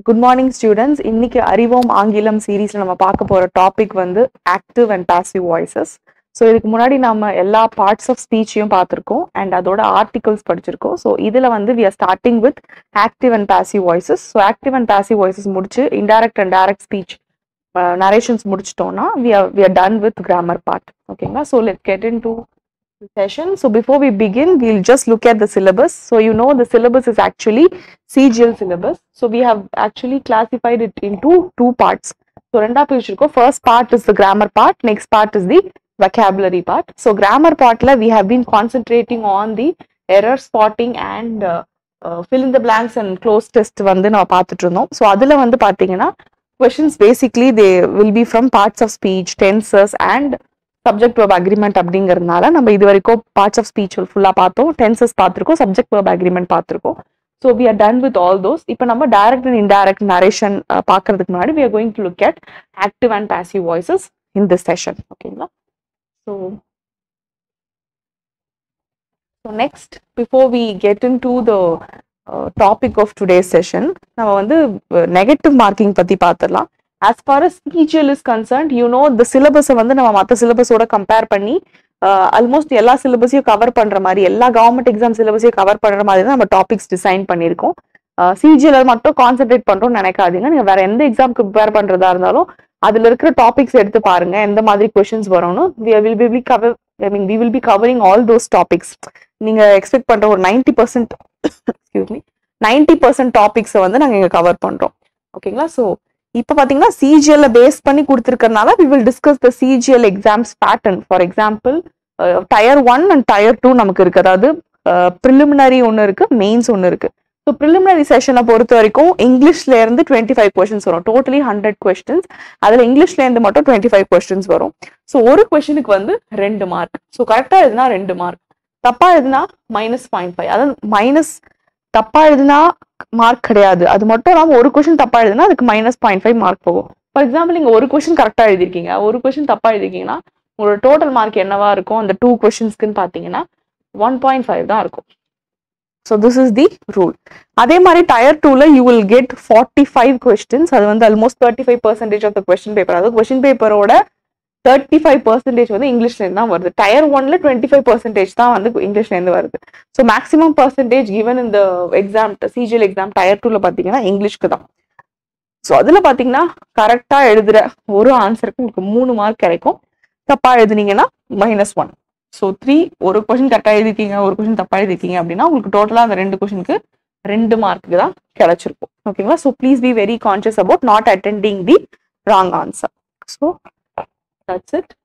Good morning students இன்னைக்கு அறிவோம் ஆங்கிலம் சீரீஸ்ல நம்ம பார்க்க போற டாபிக் வந்து active and passive voices so இதுக்கு முன்னாடி நம்ம எல்லா பார்ட்ஸ் ஆஃப் ஸ்பீச்சையும் பார்த்துருக்கோம் அண்ட் அதோட ஆர்டிகல்ஸ் படிச்சிருக்கோம் ஸோ இதுல வந்து we are starting with active and passive voices so active and passive voices முடிச்சு indirect and direct speech narrations முடிச்சிட்டோம்னா we are we are done with grammar part ஓகேங்களா so let get in into session. So before we begin, we'll just look at the syllabus. So you know the syllabus is actually CGL syllabus. So we have actually classified it into two parts. So ரெண்டா பிரிச்சிருக்கோம் first part is the grammar part, next part is the vocabulary part. So grammar partல we have been concentrating on the error spotting and uh, uh, fill in the blanks and close test வந்து நம்ம பார்த்துட்டு இருந்தோம் so அதில் வந்து பார்த்தீங்கன்னா questions basically they will be from parts of speech, tenses and subject verb agreement அப்படிங்கிறதுனால நம்ம இது வரைக்கும் பார்ட்ஸ் ஆஃப் ஸ்பீச் ஃபுல்லாக பார்த்தோம் டென்சஸ் பார்த்துருக்கோம் சப்ஜெக்ட் verb அக்ரிமெண்ட் பார்த்துருக்கோம் so we are done with all those இப்போ நம்ம டைரக்ட் அண்ட் இன்டைரக்ட் நரேஷன் பார்க்கறதுக்கு முன்னாடி we are going to look at active and passive voices in this session ஓகேங்களா so so next before we get in into the topic of today session நம்ம வந்து negative marking பற்றி பார்த்துடலாம் as far as CGL is concerned, you know the syllabus வந்து நம்ம மற்ற சிலபஸோட compare பண்ணி almost எல்லா சிலபஸையும் கவர் பண்ற மாதிரி எல்லா கவர்மெண்ட் எக்ஸாம் சிலபஸையும் கவர் பண்ற மாதிரி தான் நம்ம டாபிக்ஸ் டிசைன் பண்ணியிருக்கோம் சிஜிஎல் மட்டும் கான்சென்ட்ரேட் பண்றோம்னு நினைக்காதீங்க நீங்க வேற எந்த எக்ஸாம்க்கு ப்ரிப்பேர் பண்றதா இருந்தாலும் அதுல இருக்கிற டாபிக்ஸ் எடுத்து பாருங்க எந்த மாதிரி கொஸ்டின்ஸ் வரும்னு will be cover I mean we will be covering all those topics நீங்க எக்ஸ்பெக்ட் பண்ற ஒரு ninety percent excuse me ninety percent டாபிக்ஸை வந்து நாங்கள் இங்கே கவர் பண்றோம் ஓகேங்களா ஸோ இப்போ பார்த்தீங்கன்னா சிஜிஎல்ல பேஸ் பண்ணி கொடுத்துருக்கறனால we will discuss the CGL exams pattern for example tier one and tier two நமக்கு இருக்கு அதாவது ப்ரிலிமினரி ஒன்று இருக்கு மெயின்ஸ் ஒன்று இருக்கு ஸோ ப்ரிலிமினரி செஷனை பொறுத்த வரைக்கும் இங்கிலீஷ்ல இருந்து டுவெண்ட்டி ஃபைவ் கொஸ்டின்ஸ் வரும் டோட்டலி ஹண்ட்ரட் கொஸ்டின்ஸ் அதில் இங்கிலீஷ்ல இருந்து மட்டும் டுவெண்ட்டி ஃபைவ் கொஸ்டின்ஸ் வரும் ஸோ ஒரு கொஸ்டினுக்கு வந்து ரெண்டு மார்க் ஸோ கரெக்டாக எழுதுனா ரெண்டு மார்க் தப்பா எழுதுனா மைனஸ் பாயிண்ட் ஃபைவ் அதாவது மைனஸ் தப்பா எழுதுனா மார்க் கிடையாது அது மட்டும் இல்லாமல் ஒரு கொஸ்டின் தப்பா எழுதுனா அதுக்கு மைனஸ் பாயிண்ட் ஃபைவ் மார்க் போகும் ஃபார் எக்ஸாம்பிள் நீங்க ஒரு கொஸ்டின் கரெக்டாக எழுதிருக்கீங்க ஒரு கொஸ்டின் தப்பா எழுதிருக்கீங்கன்னா உங்களோட டோட்டல் மார்க் என்னவா இருக்கும் அந்த டூ கொஸ்டின்ஸ்க்குன்னு பார்த்தீங்கன்னா ஒன் பாயிண்ட் ஃபைவ் தான் இருக்கும் so this is the rule அதே மாதிரி டயர் டூல you will get forty five questions அது வந்து almost thirty five percentage of the question paper அதாவது கொஸ்டின் பேப்பரோட தேர்ட்டி ஃபைவ் பர்சன்டேஜ் வந்து இங்கிலீஷ்லேருந்து தான் வருது டயர் ஒன்ல டுவெண்ட்டி ஃபைவ் பர்சன்டேஜ் தான் வந்து இங்கிலீஷ்லேருந்து வருது ஸோ மேக்ஸிமம் பர்சன்டேஜ் கிவன் இந்த எக்ஸாம் சிஜிஎல் எக்ஸாம் டயர் டூல பார்த்தீங்கன்னா இங்கிலீஷ்க்கு தான் ஸோ அதில் பார்த்தீங்கன்னா கரெக்டாக எழுதுற ஒரு ஆன்சருக்கு உங்களுக்கு மூணு மார்க் கிடைக்கும் தப்பாக எழுதுனீங்கன்னா மைனஸ் ஒன் ஸோ த்ரீ ஒரு கொஷின் கரெக்டாக எழுதிருக்கீங்க ஒரு கொஷின் தப்பாக எழுதிருக்கீங்க அப்படின்னா உங்களுக்கு டோட்டலாக அந்த ரெண்டு கொஷினுக்கு ரெண்டு மார்க்கு தான் கிடைச்சிருக்கும் ஓகேங்களா so please be very conscious about not attending the wrong answer so that's it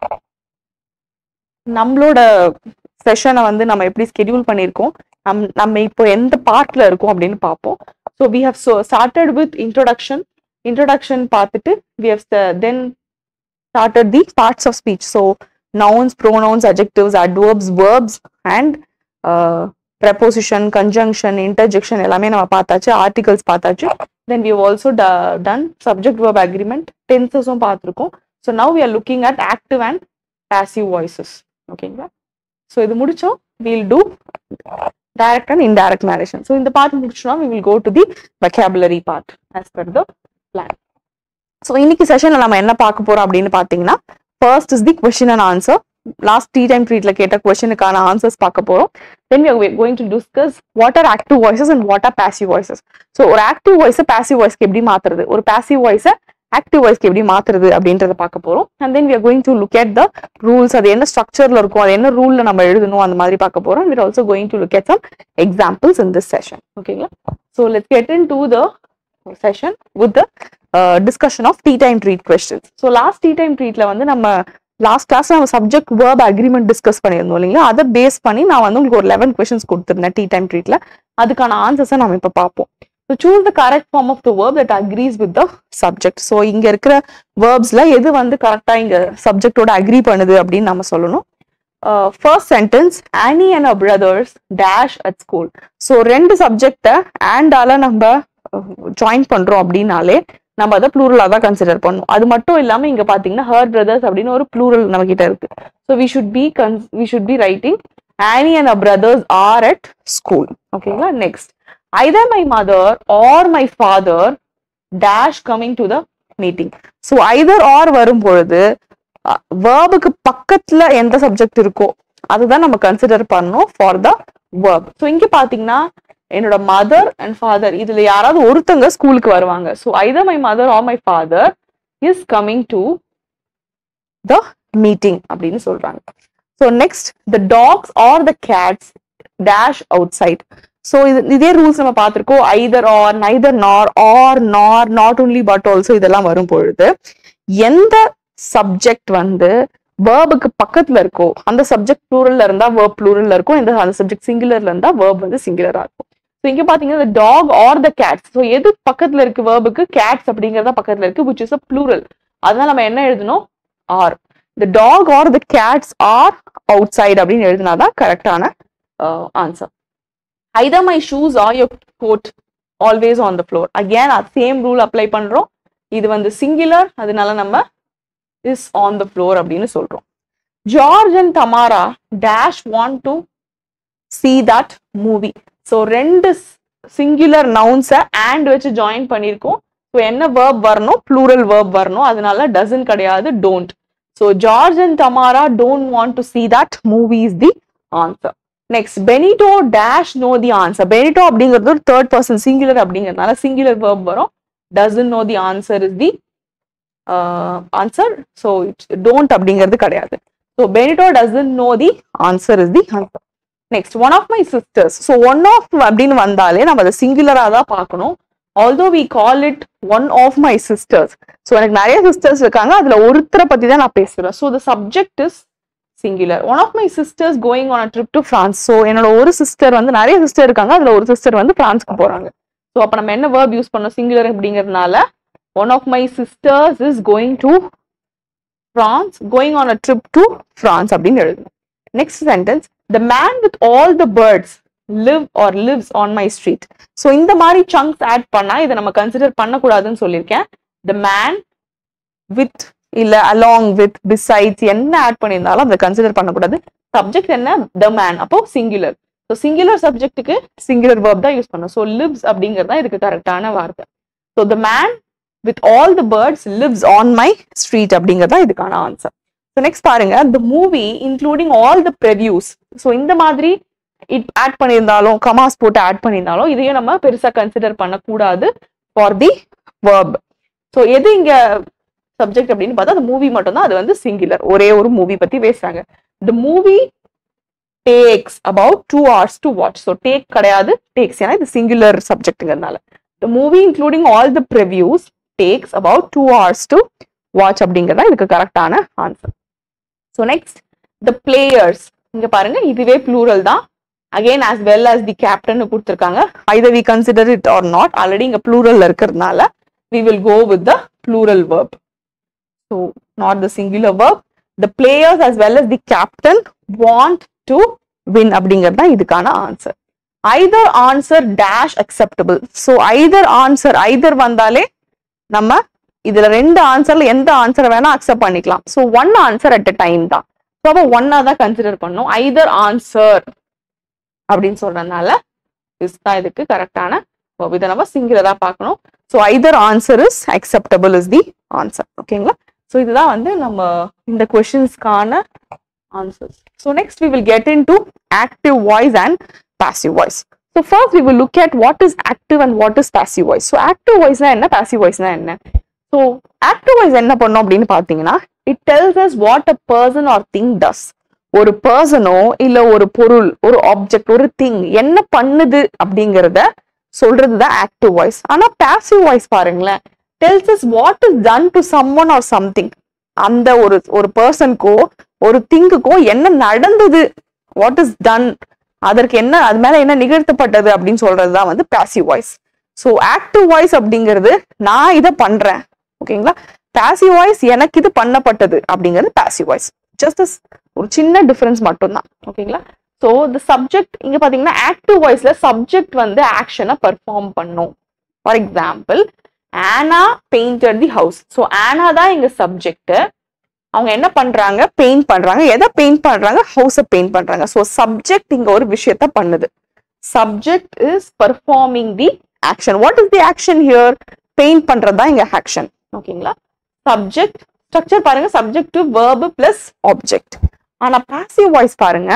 நம்மளோட செஷனை வந்து நம்ம எப்படி ஸ்கெடியூல் பண்ணியிருக்கோம் நம் நம்ம இப்போ எந்த பார்ட்ல இருக்கோம் அப்படின்னு பார்ப்போம் so we have so started with introduction introduction பார்த்துட்டு we have then started the parts of speech so nouns pronouns adjectives adverbs verbs and preposition conjunction interjection எல்லாமே நம்ம பார்த்தாச்சு ஆர்டிகல்ஸ் பார்த்தாச்சு then we also done subject verb agreement டென்சஸும் பார்த்துருக்கோம் so now we are looking at active and passive voices ஓகேங்களா so இது முடிச்சோம் we'll do direct and indirect narration so இந்த பார்ட் முடிச்சோம்னா we will go to the vocabulary part as per the plan so இன்னைக்கு செஷன்ல நம்ம என்ன பார்க்க போறோம் அப்படின்னு பார்த்தீங்கன்னா first is the question and answer last tea time ட்ரீட்ல கேட்ட கொஸ்டினுக்கான ஆன்சர்ஸ் பார்க்க போறோம் then we are going to discuss what are active voices and what are passive voices so ஒரு ஆக்டிவ் வாய்ஸை பாசிவ் வாய்ஸ்க்கு எப்படி மாத்துறது ஒரு பாசிவ் வாய்ஸை ஆக்டிவ் வாய்ஸ்க்கு எப்படி மாத்துறது அப்படின்றத பார்க்க போறோம் and then we are going to look at the rules அது என்ன ஸ்ட்ரக்சர்ல இருக்கும் அது என்ன ரூல்ல நம்ம எழுதணும் அந்த மாதிரி பார்க்க போறோம் we also going to look at some examples in this session ஓகேங்களா so let's get in into the session with the discussion of tea time treat questions so last tea time ட்ரீட்ல வந்து நம்ம லாஸ்ட் கிளாஸ் நம்ம subject verb agreement discuss பண்ணியிருந்தோம் இல்லைங்களா அதை base பண்ணி நான் வந்து உங்களுக்கு ஒரு லெவன் கொஸ்டின்ஸ் கொடுத்துருந்தேன் டி டைம் ட்ரீட்ல அதுக்கான ஆன்சர்ஸை நம்ம இப்போ பார்ப்போம் so choose the correct form of the verb that agrees with the subject so இங்க இருக்கிற வேர்ப்ஸ்ல எது வந்து கரெக்டா இங்க சப்ஜெக்டோட அக்ரி பண்ணுது அப்படின்னு நம்ம சொல்லணும் first sentence Annie and a brothers dash at school so ரெண்டு சப்ஜெக்டை ஆண்டால நம்ம ஜாயின் பண்றோம் அப்படின்னாலே நம்ம அதை ப்ளூரலாக தான் கன்சிடர் பண்ணும் அது மட்டும் இல்லாம இங்க பாத்தீங்கன்னா ஹர் பிரதர்ஸ் அப்படின்னு ஒரு ப்ளூரல் நம்ம கிட்ட இருக்கு so we should be can we should be writing Annie and a brothers are at school ஓகேங்களா next either my mother or my father dash coming to the meeting so either are வரும் பொழுது வேர்புக்கு பக்கத்துல எந்த subject இருக்கோ அதுதான் நம்ம consider பண்ணணும் for the verb so இங்க பாத்தீங்கன்னா என்னோட மதர் அண்ட் ஃபாதர் இதுல யாராவது ஒருத்தங்க ஸ்கூலுக்கு வருவாங்க so either my mother or my father is coming to the meeting அப்படின்னு சொல்றாங்க so next the dogs or the cats dash outside so இது இதே ரூல்ஸ் நம்ம பார்த்துருக்கோம் either or neither nor or nor not only but also இதெல்லாம் வரும் பொழுது எந்த சப்ஜெக்ட் வந்து வேர்புக்கு பக்கத்துல இருக்கோ அந்த சப்ஜெக்ட் ப்ளூரல்ல இருந்தா வேர்ப் ப்ளூரல்ல இருக்கும் இந்த அந்த சப்ஜெக்ட் சிங்குலர்ல இருந்தா வேர்ப் வந்து சிங்குலரா இருக்கும் ஸோ இங்க பாத்தீங்கன்னா dog or the cats so எது பக்கத்துல இருக்கு வேர்புக்கு கேட்ஸ் அப்படிங்கறத பக்கத்துல இருக்கு விச் இஸ் அ ப்ளூரல் அதனால நம்ம என்ன எழுதணும் or the dog or the cats are outside அப்படின்னு எழுதினாதான் கரெக்டான answer either my shoes or your coat always on the floor again அது சேம் ரூல் அப்ளை பண்றோம் இது வந்து சிங்குலர் அதனால நம்ம இஸ் ஆன் த ஃப்ளோர் அப்படின்னு சொல்றோம் George and Tamara dash want to see that movie so ரெண்டு சிங்குலர் நவுன்ஸை அண்ட் வச்சு ஜாயின் பண்ணியிருக்கோம் ஸோ என்ன வேர்ப் வரணும் ப்ளூரல் வேர்ப் வரணும் அதனால டசன் கிடையாது don't so George and Tamara don't want to see that movie is the answer next Benito dash know the answer Benito அப்படிங்கிறது ஒரு தேர்ட் பர்சன் சிங்குலர் அப்படிங்கிறதுனால சிங்குலர் வேர்ப் வரும் doesn't know the answer is the answer so it's don't அப்படிங்கிறது கிடையாது so Benito doesn't know the answer is the answer next one of my sisters so one of அப்படின்னு வந்தாலே நம்ம அதை சிங்குலராக தான் பார்க்கணும் although we call it one of my sisters so எனக்கு நிறைய சிஸ்டர்ஸ் இருக்காங்க அதுல ஒருத்தரை பத்தி தான் நான் பேசுறேன் so the subject is singular one of my sisters going on a trip to France so என்னோட ஒரு சிஸ்டர் வந்து நிறைய சிஸ்டர் இருக்காங்க அதுல ஒரு சிஸ்டர் வந்து பிரான்ஸ்க்கு போறாங்க ஸோ அப்போ நம்ம என்ன வேர்ப் யூஸ் பண்ணோம் சிங்குலர் அப்படிங்கிறதுனால one of my sisters is going to France going on a trip to France அப்படின்னு எழுதணும் next sentence the man with all the birds live or lives on my street so இந்த மாதிரி chunks add பண்ணா இதை நம்ம consider பண்ணக்கூடாதுன்னு சொல்லியிருக்கேன் the man with இல்ல அலாங் வித் பிசைட்ஸ் என்ன ஆட் பண்ணியிருந்தாலும் அதை கன்சிடர் பண்ணக்கூடாது சப்ஜெக்ட் என்ன த மேன் அப்போ சிங்குலர் ஸோ சிங்குலர் சப்ஜெக்ட்டுக்கு சிங்குலர் வேர்ப் தான் யூஸ் பண்ணும் ஸோ லிவ்ஸ் அப்படிங்கிறது தான் இதுக்கு கரெக்டான வார்த்தை so the man with all the birds lives on my street அப்படிங்கிறது தான் இதுக்கான ஆன்சர் ஸோ நெக்ஸ்ட் பாருங்க the movie including all the previews so இந்த மாதிரி இட் ஆட் பண்ணியிருந்தாலும் கமாஸ் போட்டு ஆட் பண்ணியிருந்தாலும் இதையும் நம்ம பெருசா கன்சிடர் பண்ணக்கூடாது ஃபார் தி வேர்ப் ஸோ எது இங்க சப்ஜெக்ட் அப்படின்னு பார்த்தா அந்த மூவி மட்டும் தான் அது வந்து சிங்குலர் ஒரே ஒரு மூவி பத்தி பேசுறாங்க the movie takes about two hours to watch so take கிடையாது டேக்ஸ் ஏன்னா இது சிங்குலர் சப்ஜெக்ட்ங்கிறதுனால the movie including all the previews takes about two hours to watch அப்படிங்கிறதா இதுக்கு கரெக்டான answer so next the players இங்க பாருங்க இதுவே ப்ளூரல் தான் again as well as the captain கொடுத்துருக்காங்க either we consider it or not already இங்க ப்ளூரல்ல இருக்கிறதுனால we will go with the plural verb so not the singular verb the players as well as the captain want to win அப்படிங்கிறது தான் இதுக்கான answer either answer dash acceptable so either answer either வந்தாலே நம்ம இதுல ரெண்டு ஆன்சர்ல எந்த ஆன்சரை வேணா அக்செப்ட் பண்ணிக்கலாம் so one answer at a time தான் ஸோ அப்போ ஒன்னா தான் கன்சிடர் பண்ணும் ஐதர் ஆன்சர் அப்படின்னு சொல்றதுனால இதுதான் இதுக்கு கரெக்டான இதை நம்ம சிங்குலரா பார்க்கணும் so either answer is acceptable is the answer ஓகேங்களா ஸோ இதுதான் வந்து நம்ம இந்த கொஷின்ஸ்க்கான answers so next we will get in to active voice and passive voice so first we will look at what is active and what is passive voice so active வாய்ஸ்னா என்ன passive வாய்ஸ்னா என்ன so active voice என்ன பண்ணும் அப்படின்னு பார்த்தீங்கன்னா it tells us what a person or thing does ஒரு பர்சனோ இல்ல ஒரு பொருள் ஒரு ஆப்ஜெக்ட் ஒரு திங் என்ன பண்ணுது அப்படிங்கறத சொல்றது தான் ஆக்டிவ் வாய்ஸ் ஆனா பாசிவ் வாய்ஸ் பாருங்களேன் tells is what is done to someone or something அந்த ஒரு ஒரு பர்சனுக்கோ ஒரு திங்குக்கோ என்ன நடந்தது வாட் இஸ் டன் அதற்கு என்ன அது மேல என்ன நிகழ்த்தப்பட்டது அப்படின்னு சொல்றது தான் வந்து passive voice so active voice அப்படிங்கிறது நான் இதை பண்றேன் ஓகேங்களா பாசிவ் வாய்ஸ் எனக்கு இது பண்ணப்பட்டது அப்படிங்கிறது பாசிவ் வாய்ஸ் ஜஸ்ட் ஒரு சின்ன டிஃபரன்ஸ் மட்டும்தான் ஓகேங்களா ஸோ த சப்ஜெக்ட் இங்க பாத்தீங்கன்னா ஆக்டிவ் வாய்ஸ்ல சப்ஜெக்ட் வந்து ஆக்ஷனை பெர்ஃபார்ம் பண்ணும் for example Anna painted the house so Anna தான் எங்க சப்ஜெக்ட் அவங்க என்ன பண்றாங்க பெயிண்ட் பண்றாங்க எதை பெயிண்ட் பண்றாங்க ஹவுஸை பெயிண்ட் பண்றாங்க ஸோ சப்ஜெக்ட் இங்க ஒரு விஷயத்த பண்ணுது subject is performing the action what is the action here paint பண்றது தான் இங்க ஆக்ஷன் ஓகேங்களா சப்ஜெக்ட் ஸ்ட்ரக்சர் பாருங்க subject to verb plus object ஆனா பாசிவ் வாய்ஸ் பாருங்க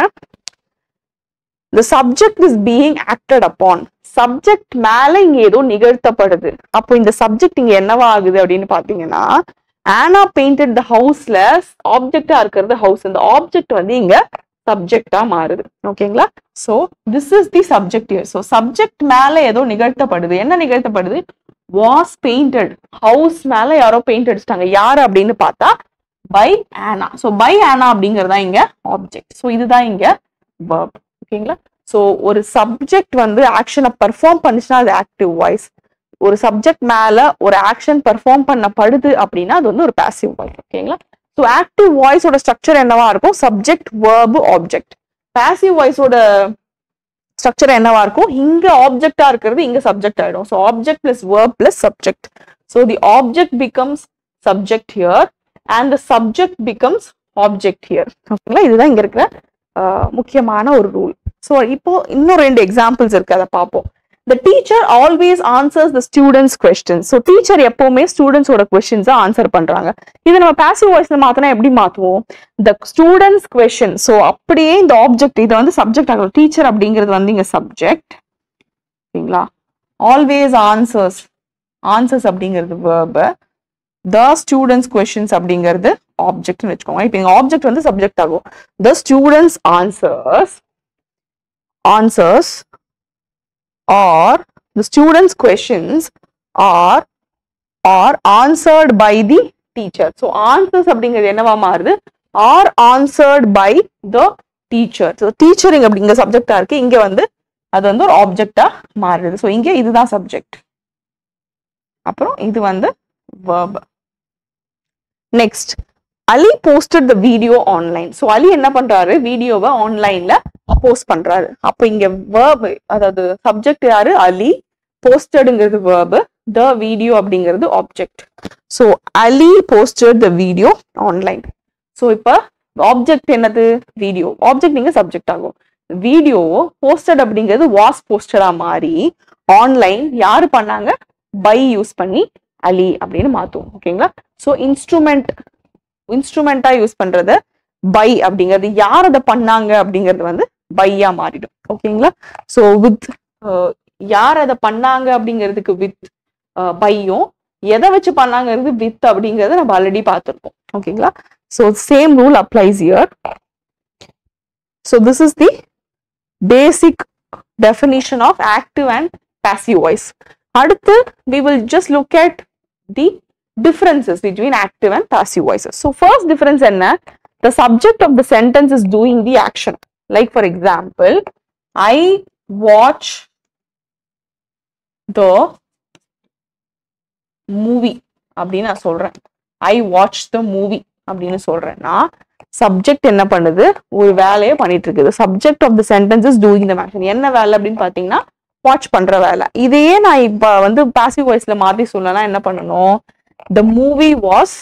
the subject is being acted upon subject மேல இங்க ஏதோ நிகழ்த்தப்படுது அப்போ இந்த சப்ஜெக்ட் இங்க என்னவா ஆகுது அப்படின்னு பாத்தீங்கன்னா ஆனா பெயிண்டட் த ஹவுஸ்ல ஆப்ஜெக்டா இருக்கிறது ஹவுஸ் இந்த ஆப்ஜெக்ட் வந்து இங்க சப்ஜெக்டா மாறுது ஓகேங்களா so this is the subject here so subject மேல ஏதோ நிகழ்த்தப்படுது என்ன நிகழ்த்தப்படுது வாஸ் பெயிண்டட் ஹவுஸ் மேல யாரோ பெயிண்ட் அடிச்சிட்டாங்க யாரு அப்படின்னு பார்த்தா பை ஆனா ஸோ பை ஆனா அப்படிங்கறதா இங்க ஆப்ஜெக்ட் ஸோ இதுதான் இங்க verb ஓகேங்களா ஸோ ஒரு சப்ஜெக்ட் வந்து ஆக்ஷனை பெர்ஃபார்ம் பண்ணுச்சுன்னா அது ஆக்டிவ் வாய்ஸ் ஒரு சப்ஜெக்ட் மேல ஒரு ஆக்ஷன் பெர்ஃபார்ம் பண்ணப்படுது அப்படின்னா அது வந்து ஒரு பாசிவ் வாய்ஸ் ஓகேங்களா ஸோ ஆக்டிவ் வாய்ஸோட ஸ்ட்ரக்சர் என்னவா இருக்கும் சப்ஜெக்ட் verb ஆப்ஜெக்ட் பாசிவ் வாய்ஸோட ஸ்ட்ரக்சர் என்னவா இருக்கும் இங்க ஆப்ஜெக்டா இருக்கிறது இங்க சப்ஜெக்ட் ஆயிடும் so object plus verb plus subject so the object becomes subject here and the subject becomes object here ஓகேங்களா இதுதான் இங்க இருக்கிற ஆஹ், முக்கியமான ஒரு ரூல் ஸோ இப்போ இன்னும் ரெண்டு எக்ஸாம்பிள்ஸ் இருக்கு அதை பார்ப்போம் the teacher always answers the students questions so teacher எப்பவுமே ஸ்டூடெண்ட்ஸோட கொஸ்டின்ஸை ஆன்சர் பண்றாங்க இது நம்ம பாசிவ் வாய்ஸ்ல மாத்தினா எப்படி மாத்துவோம் த ஸ்டூடெண்ட்ஸ் கொஸ்டின் ஸோ அப்படியே இந்த ஆப்ஜெக்ட் இது வந்து சப்ஜெக்ட் ஆகும் டீச்சர் அப்படிங்கிறது வந்து இங்க சப்ஜெக்ட் ஓகேங்களா ஆல்வேஸ் ஆன்சர்ஸ் ஆன்சர்ஸ் அப்படிங்கிறது verb த ஸ்டூடெண்ட்ஸ் கொஸ்டின்ஸ் அப்படிங்கிறது ஆப்ஜெக்ட்னு வச்சுக்கோங்க இப்போ இங்க ஆப்ஜெக்ட் வந்து சப்ஜெக்ட் ஆகும் the students answers answers are the students questions are are answered by the teacher so answers அப்படிங்கிறது என்னவா மாறுது are answered by the teacher so டீச்சரிங் அப்படிங்கிற சப்ஜெக்டா இருக்கு இங்க வந்து அது வந்து ஒரு ஆப்ஜெக்டா மாறுது ஸோ இங்க இதுதான் சப்ஜெக்ட் அப்புறம் இது வந்து verb next Ali posted the video online so Ali என்ன பண்றாரு வீடியோவை ஆன்லைன்ல போஸ்ட் பண்றாரு அப்ப இங்க verb அதாவது சப்ஜெக்ட் யாரு அலி போஸ்டடுங்கிறது verb த வீடியோ அப்படிங்கிறது object so Ali posted the video online so இப்போ ஆப்ஜெக்ட் என்னது வீடியோ ஆப்ஜெக்ட் நீங்க சப்ஜெக்ட் ஆகும் வீடியோ போஸ்டட் அப்படிங்கிறது வாஸ் போஸ்டடா மாறி ஆன்லைன் யாரு பண்ணாங்க பை யூஸ் பண்ணி அலி அப்படின்னு மாத்துவோம் ஓகேங்களா ஸோ இன்ஸ்ட்ருமெண்ட் இன்ஸ்ட்ருமெண்டா யூஸ் பண்றது பை அப்படிங்கிறது யார் அதை பண்ணாங்க அப்படிங்கிறது வந்து பையா மாறிடும் ஓகேங்களா ஸோ வித் யார் அதை பண்ணாங்க அப்படிங்கிறதுக்கு வித் பையும் எதை வச்சு பண்ணாங்கிறது வித் அப்படிங்கறத நம்ம ஆல்ரெடி பார்த்துருக்கோம் ஓகேங்களா so same rule applies here so this is the basic definition of active and passive voice அடுத்து we will just look at the differences between active and passive voices. So first difference என்ன the subject of the sentence is doing the action. Like for example, I watch the movie அப்படின்னு நான் சொல்றேன் I watch the movie அப்படின்னு சொல்றேன்னா subject என்ன பண்ணுது ஒரு வேலையை பண்ணிட்டு இருக்குது subject of the sentence is doing the action என்ன வேலை அப்படின்னு பாத்தீங்கன்னா வாட்ச் பண்ற வேலை இதையே நான் இப்ப வந்து பாசிவ் வாய்ஸ்ல மாத்தி சொல்லனா என்ன பண்ணணும் the movie was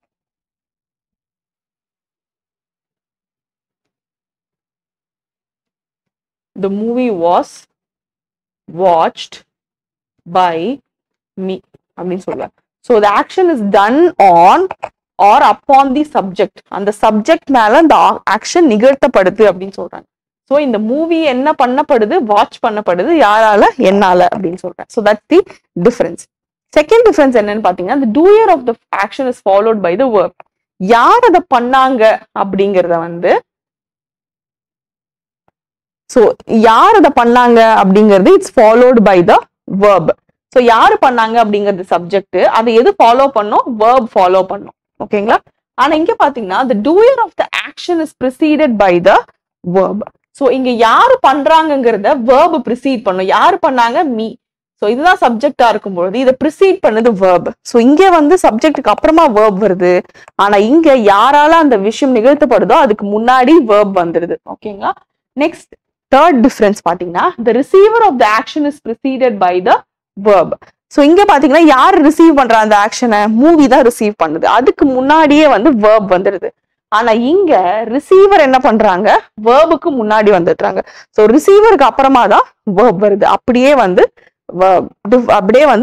the movie was watched by me அப்படின்னு சொல்லுவேன் so the action is done on or upon the subject அந்த சப்ஜெக்ட் மேல அந்த ஆக்ஷன் நிகழ்த்தப்படுது அப்படின்னு சொல்றாங்க ஸோ இந்த மூவி என்ன பண்ணப்படுது வாட்ச் பண்ணப்படுது யாரால என்னால அப்படின்னு சொல்றேன் so that the difference second difference என்னன்னு பாத்தீங்கன்னா the doer of the action is followed by the verb யார் அதை பண்ணாங்க அப்படிங்கறத வந்து ஸோ யார் அதை பண்ணாங்க அப்படிங்கிறது it's followed by the verb so யாரு பண்ணாங்க அப்படிங்கிறது சப்ஜெக்ட் அதை எது ஃபாலோ பண்ணும் verb ஃபாலோ பண்ணும் ஓகேங்களா ஆனா இங்க பாத்தீங்கன்னா the doer of the action is preceded by the verb so இங்க யாரு பண்றாங்கங்கிறத verb precede பண்ணும் யாரு பண்ணாங்க மீ ஸோ இதுதான் சப்ஜெக்டா இருக்கும்பொழுது இதை ப்ரிசீட் பண்ணது verb ஸோ இங்க வந்து சப்ஜெக்ட்டுக்கு அப்புறமா verb வருது ஆனா இங்க யாரால அந்த விஷயம் நிகழ்த்தப்படுதோ அதுக்கு முன்னாடி verb வந்துருது ஓகேங்களா நெக்ஸ்ட் தேர்ட் டிஃபரன்ஸ் பாத்தீங்கன்னா the receiver of the action is preceded by the verb so இங்க பாத்தீங்கன்னா யார் ரிசீவ் பண்ற அந்த ஆக்ஷனை மூவி தான் ரிசீவ் பண்ணுது அதுக்கு முன்னாடியே வந்து verb வந்துடுது ஆனா இங்க ரிசீவர் என்ன பண்றாங்க வேர்புக்கு முன்னாடி வந்துடுறாங்க ஸோ ரிசீவருக்கு அப்புறமா தான் verb வருது அப்படியே வந்து verb. Dif- அப்படியே வந்து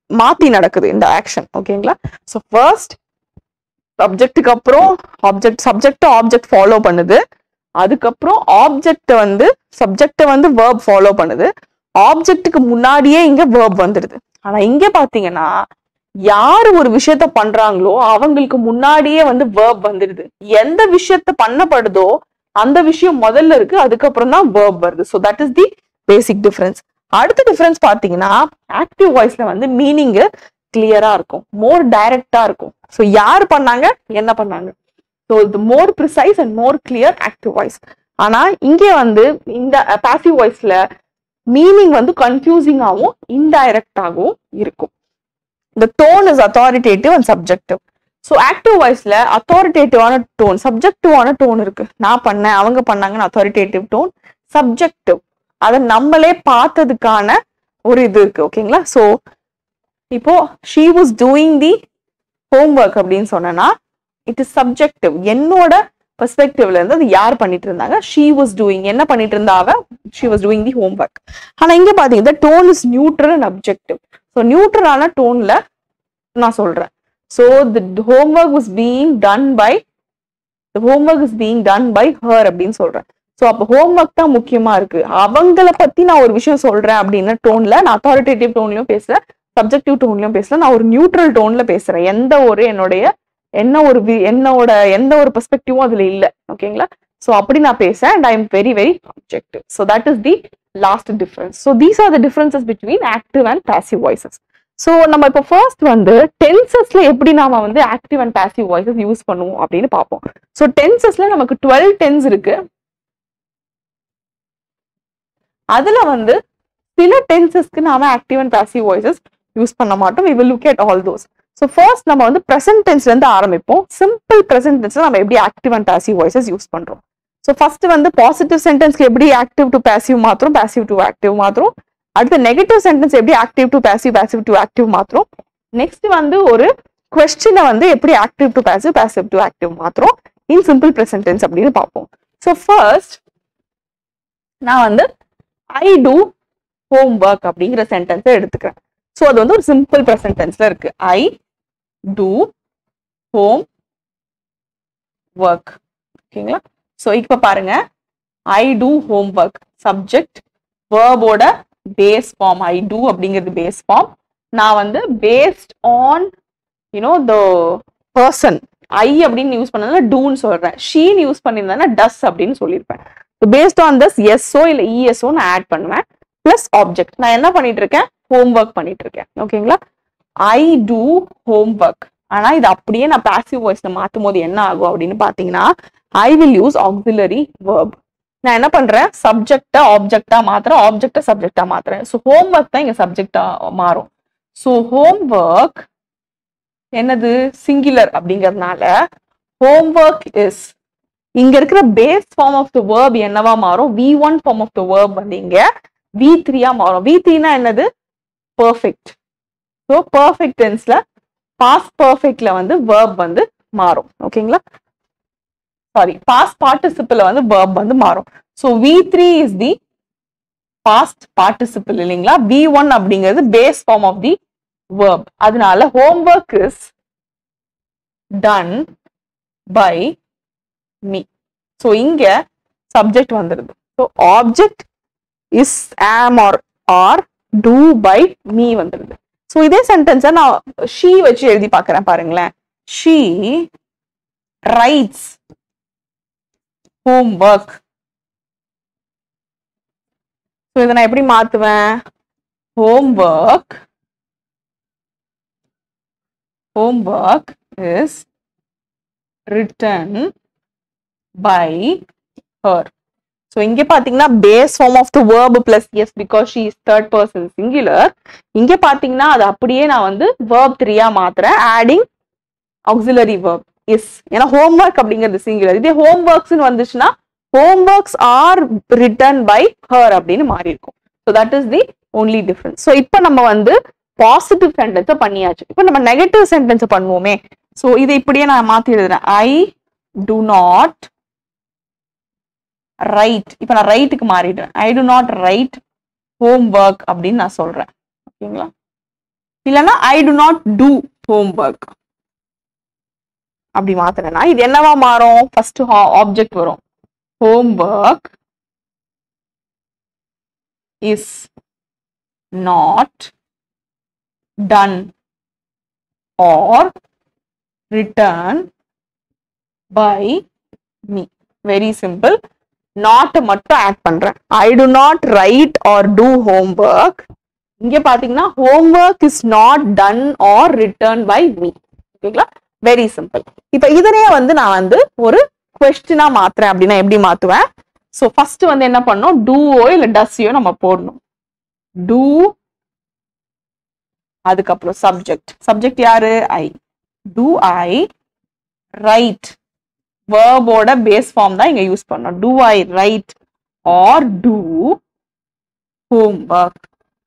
மாத்தி நடக்குது இந்த ஆக்ஷன் ஓகேங்களா ஸோ ஃபர்ஸ்ட் சப்ஜெக்ட்டுக்கு அப்புறம் ஆப்ஜெக்ட் சப்ஜெக்ட் ஆப்ஜெக்ட் ஃபாலோ பண்ணுது அதுக்கப்புறம் ஆப்ஜெக்ட் வந்து சப்ஜெக்ட வந்து வேர்ப் ஃபாலோ பண்ணுது ஆப்ஜெக்ட்டுக்கு முன்னாடியே இங்க வேர்ப் வந்துடுது ஆனா இங்க பாத்தீங்கன்னா யாரு ஒரு விஷயத்த பண்றாங்களோ அவங்களுக்கு முன்னாடியே வந்து வேர்ப் வந்துடுது எந்த விஷயத்த பண்ணப்படுதோ அந்த விஷயம் முதல்ல இருக்கு அதுக்கப்புறம் தான் வேர்ப் வருது so that is the basic difference அடுத்த டிஃபரன்ஸ் பாத்தீங்கன்னா ஆக்டிவ் வாய்ஸ்ல வந்து மீனிங் கிளியரா இருக்கும் மோர் டைரக்டா இருக்கும் ஸோ யார் பண்ணாங்க என்ன பண்ணாங்க ஸோ இது more precise and more clear active voice ஆனா இங்கே வந்து இந்த பாசிவ் வாய்ஸ்ல மீனிங் வந்து கன்ஃபியூசிங்காகவும் இன்டைரக்டாகவும் இருக்கும் இந்த tone is authoritative and subjective so active வாய்ஸ்ல அத்தாரிட்டேட்டிவான டோன் சப்ஜெக்டிவான டோன் இருக்கு நான் பண்ணேன் அவங்க பண்ணாங்கன்னு அத்தாரிட்டேட்டிவ் டோன் சப்ஜெக்டிவ் அதை நம்மளே பார்த்ததுக்கான ஒரு இது இருக்கு ஓகேங்களா ஸோ இப்போ she was doing the homework அப்படின்னு சொன்னேன்னா இட் இஸ் சப்ஜெக்டிவ் என்னோட பெர்ஸ்பெக்டிவ்ல இருந்து அது யார் பண்ணிட்டு இருந்தாங்க ஷீ வாஸ் டூயிங் என்ன பண்ணிட்டு இருந்தா அவ she was doing the homework ஆனா இங்க பாத்தீங்கன்னா tone is neutral and objective so நியூட்ரலான டோன்ல நான் சொல்றேன் so the homework was being done by homework is being done by her அப்படின்னு சொல்றேன் ஸோ அப்போ ஹோம்ஒர்க் தான் முக்கியமா இருக்கு அவங்கள பத்தி நான் ஒரு விஷயம் சொல்றேன் அப்படின்னா டோன்ல நான் அத்தாரிட்டேட்டிவ் டோன்லயும் பேசுறேன் சப்ஜெக்டிவ் டோன்லயும் பேசல நான் ஒரு நியூட்ரல் டோன்ல பேசுறேன் எந்த ஒரு என்னுடைய என்ன ஒரு வி- என்னோட எந்த ஒரு பெர்ஸ்பெக்டிவும் அதுல இல்ல ஓகேங்களா ஸோ அப்படி நான் பேசுறேன் and I am very very objective so that is the last difference so these are the differences between active and passive voices so நம்ம இப்போ ஃபர்ஸ்ட் வந்து டென்சஸ்ல எப்படி நாம வந்து active and passive voices use பண்ணுவோம் அப்படின்னு பார்ப்போம் ஸோ டென்சஸ்ல நமக்கு டுவெல் டென்ஸ் இருக்கு அதுல வந்து சில டென்சஸ்க்கு நாம active and passive voices use பண்ண மாட்டோம் we will look at all those so first நம்ம வந்து ப்ரெசன்ட் டென்ஸ்ல இருந்து ஆரம்பிப்போம் சிம்பிள் ப்ரெசன்ட் டென்ஸ்ல நம்ம எப்படி active and passive voices use பண்றோம் ஸோ ஃபர்ஸ்ட் வந்து பாசிட்டிவ் சென்டென்ஸ்க்கு எப்படி ஆக்டிவ் டு பாசிவ் மாத்திரம் பாசிவ் டு ஆக்டிவ் மாத்திரம் அடுத்து நெகட்டிவ் சென்டென்ஸ் எப்படி active to passive passive to active மாத்திரம் நெக்ஸ்ட் வந்து ஒரு கொஸ்டினை வந்து எப்படி active to passive passive to active மாத்திரம் இன் சிம்பிள் ப்ரெசன்ட் டென்ஸ் அப்படின்னு பார்ப்போம் ஸோ ஃபர்ஸ்ட் நான் வந்து ஐ டூ ஹோம் ஒர்க் அப்படிங்கிற சென்டென்ஸை எடுத்துக்கிறேன் ஸோ அது வந்து ஒரு சிம்பிள் ப்ரெசன்ட் டென்ஸ்ல இருக்கு ஐ டூ ஹோம் ஒர்க் ஓகேங்களா ஸோ இப்போ பாருங்க I do homework subject வேர்போட பேஸ் ஃபார்ம் ஐ டூ அப்படிங்கிறது பேஸ் ஃபார்ம் நான் வந்து based on you know the person I அப்படின்னு யூஸ் பண்ணதுல டூன்னு சொல்றேன் ஷீன்னு யூஸ் பண்ணியிருந்தேன்னா டஸ் அப்படின்னு சொல்லியிருப்பேன் பேஸ்ட் ஆன் தஸ் எஸ்ஓ இல்லை இஎஸ்ஓ நான் ஆட் பண்ணுவேன் பிளஸ் ஆப்ஜெக்ட் நான் என்ன பண்ணிட்டு இருக்கேன் ஹோம் ஒர்க் பண்ணிட்டு இருக்கேன் ஓகேங்களா ஐ டூ ஹோம் ஒர்க் ஆனா இது அப்படியே நான் பாசிவ் வாய்ஸ்ல மாத்தும் போது என்ன ஆகும் அப்படின்னு பாத்தீங்கன்னா I will use auxiliary verb நான் என்ன பண்றேன் சப்ஜெக்டா ஆப்ஜெக்டா மாத்துறேன் ஆப்ஜெக்டா சப்ஜெக்டா மாத்துறேன் ஸோ ஹோம் ஒர்க் தான் இங்க சப்ஜெக்டா மாறும் ஸோ ஹோம் ஒர்க் என்னது சிங்குலர் அப்படிங்கறதுனால ஹோம் ஒர்க் இஸ் இங்க இருக்கிற base form of the verb என்னவா மாறும் V one form of the verb வந்து இங்க வி த்ரீயா மாறும் வி த்ரீனா என்னது பர்ஃபெக்ட் ஸோ பர்ஃபெக்ட் டென்ஸ்ல பாஸ்ட் பர்ஃபெக்ட்ல வந்து verb வந்து மாறும் ஓகேங்களா சாரி பாஸ்ட் பார்ட்டிசிபிள் வந்து verb வந்து மாறும் so V three is the past participle இல்லைங்களா வி ஒன் அப்படிங்கிறது base form of the verb அதனால homework is done by me so இங்க சப்ஜெக்ட் வந்துடுது so object is am are are do by me வந்துடுது so இதே சென்டென்ஸை நான் she வச்சு எழுதி பார்க்குறேன் பாருங்களேன் she writes home work so இதை நான் எப்படி மாத்துவேன் homework homework is written by her so இங்க பாத்தீங்கன்னா base form of the verb plus S because she is third person singular இங்க பாத்தீங்கன்னா அது அப்படியே நான் வந்து verb த்ரீயா மாத்துறேன் ஆடிங் auxiliary verb இஸ் ஏன்னா ஹோம்ஒர்க் அப்படிங்கிறது சிங்குலர் இதே ஹோம் ஒர்க்ஸ்னு வந்துச்சுன்னா homeworks are written by her அப்படின்னு மாறி இருக்கும் so that is the only difference so இப்போ நம்ம வந்து பாசிட்டிவ் சென்டென்ஸை பண்ணியாச்சு இப்போ நம்ம நெகட்டிவ் சென்டென்ஸை பண்ணுவோமே ஸோ இதை இப்படியே நான் மாத்தி எழுதுறேன் ஐ டு நாட் ரைட் இப்போ நான் ரைட்டுக்கு மாறிடுறேன் I do not write homework அப்படின்னு நான் சொல்றேன் ஓகேங்களா இல்லைன்னா I do not do homework அப்படி மாத்தினேன்னா இது என்னவா மாறும் ஃபர்ஸ்ட் ஆப்ஜெக்ட் வரும் homework is not done or written by me very simple not மட்டும் ஆட் பண்றேன் I do not write or do homework இங்க பாத்தீங்கன்னா homework is not done or written by me ஓகேங்களா வெரி சிம்பிள் இப்ப இதனையே வந்து நான் வந்து ஒரு கொஸ்டினா மாத்துறேன் அப்படின்னா எப்படி மாத்துவேன் ஸோ ஃபர்ஸ்ட் வந்து என்ன பண்ணோம் டூஓ இல்ல டஸ்ஸையோ நம்ம போடணும் டூ அதுக்கப்புறம் சப்ஜெக்ட் சப்ஜெக்ட் யாரு ஐ டூ ஐ ரைட் வேர்போட பேஸ் ஃபார்ம் தான் இங்க யூஸ் பண்ணோம் do I write or do homework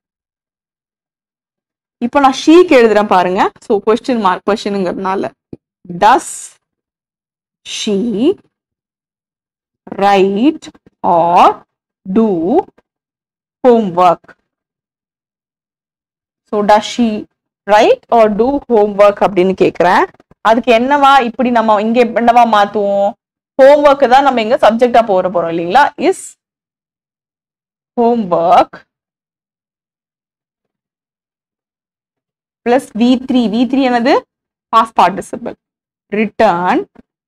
இப்போ நான் ஷீக்கு எழுதுறேன் பாருங்க ஸோ கொஸ்டின் மார்க் கொஸ்டினுங்கிறதுனால does she write or do homework so does she write or do homework அப்படின்னு கேட்குறேன் அதுக்கு என்னவா இப்படி நம்ம இங்க என்னவா மாத்துவோம் ஹோம்ஒர்க் தான் நம்ம இங்க சப்ஜெக்டா போற போறோம் இல்லைங்களா is homework plus V three V three என்னது past participle written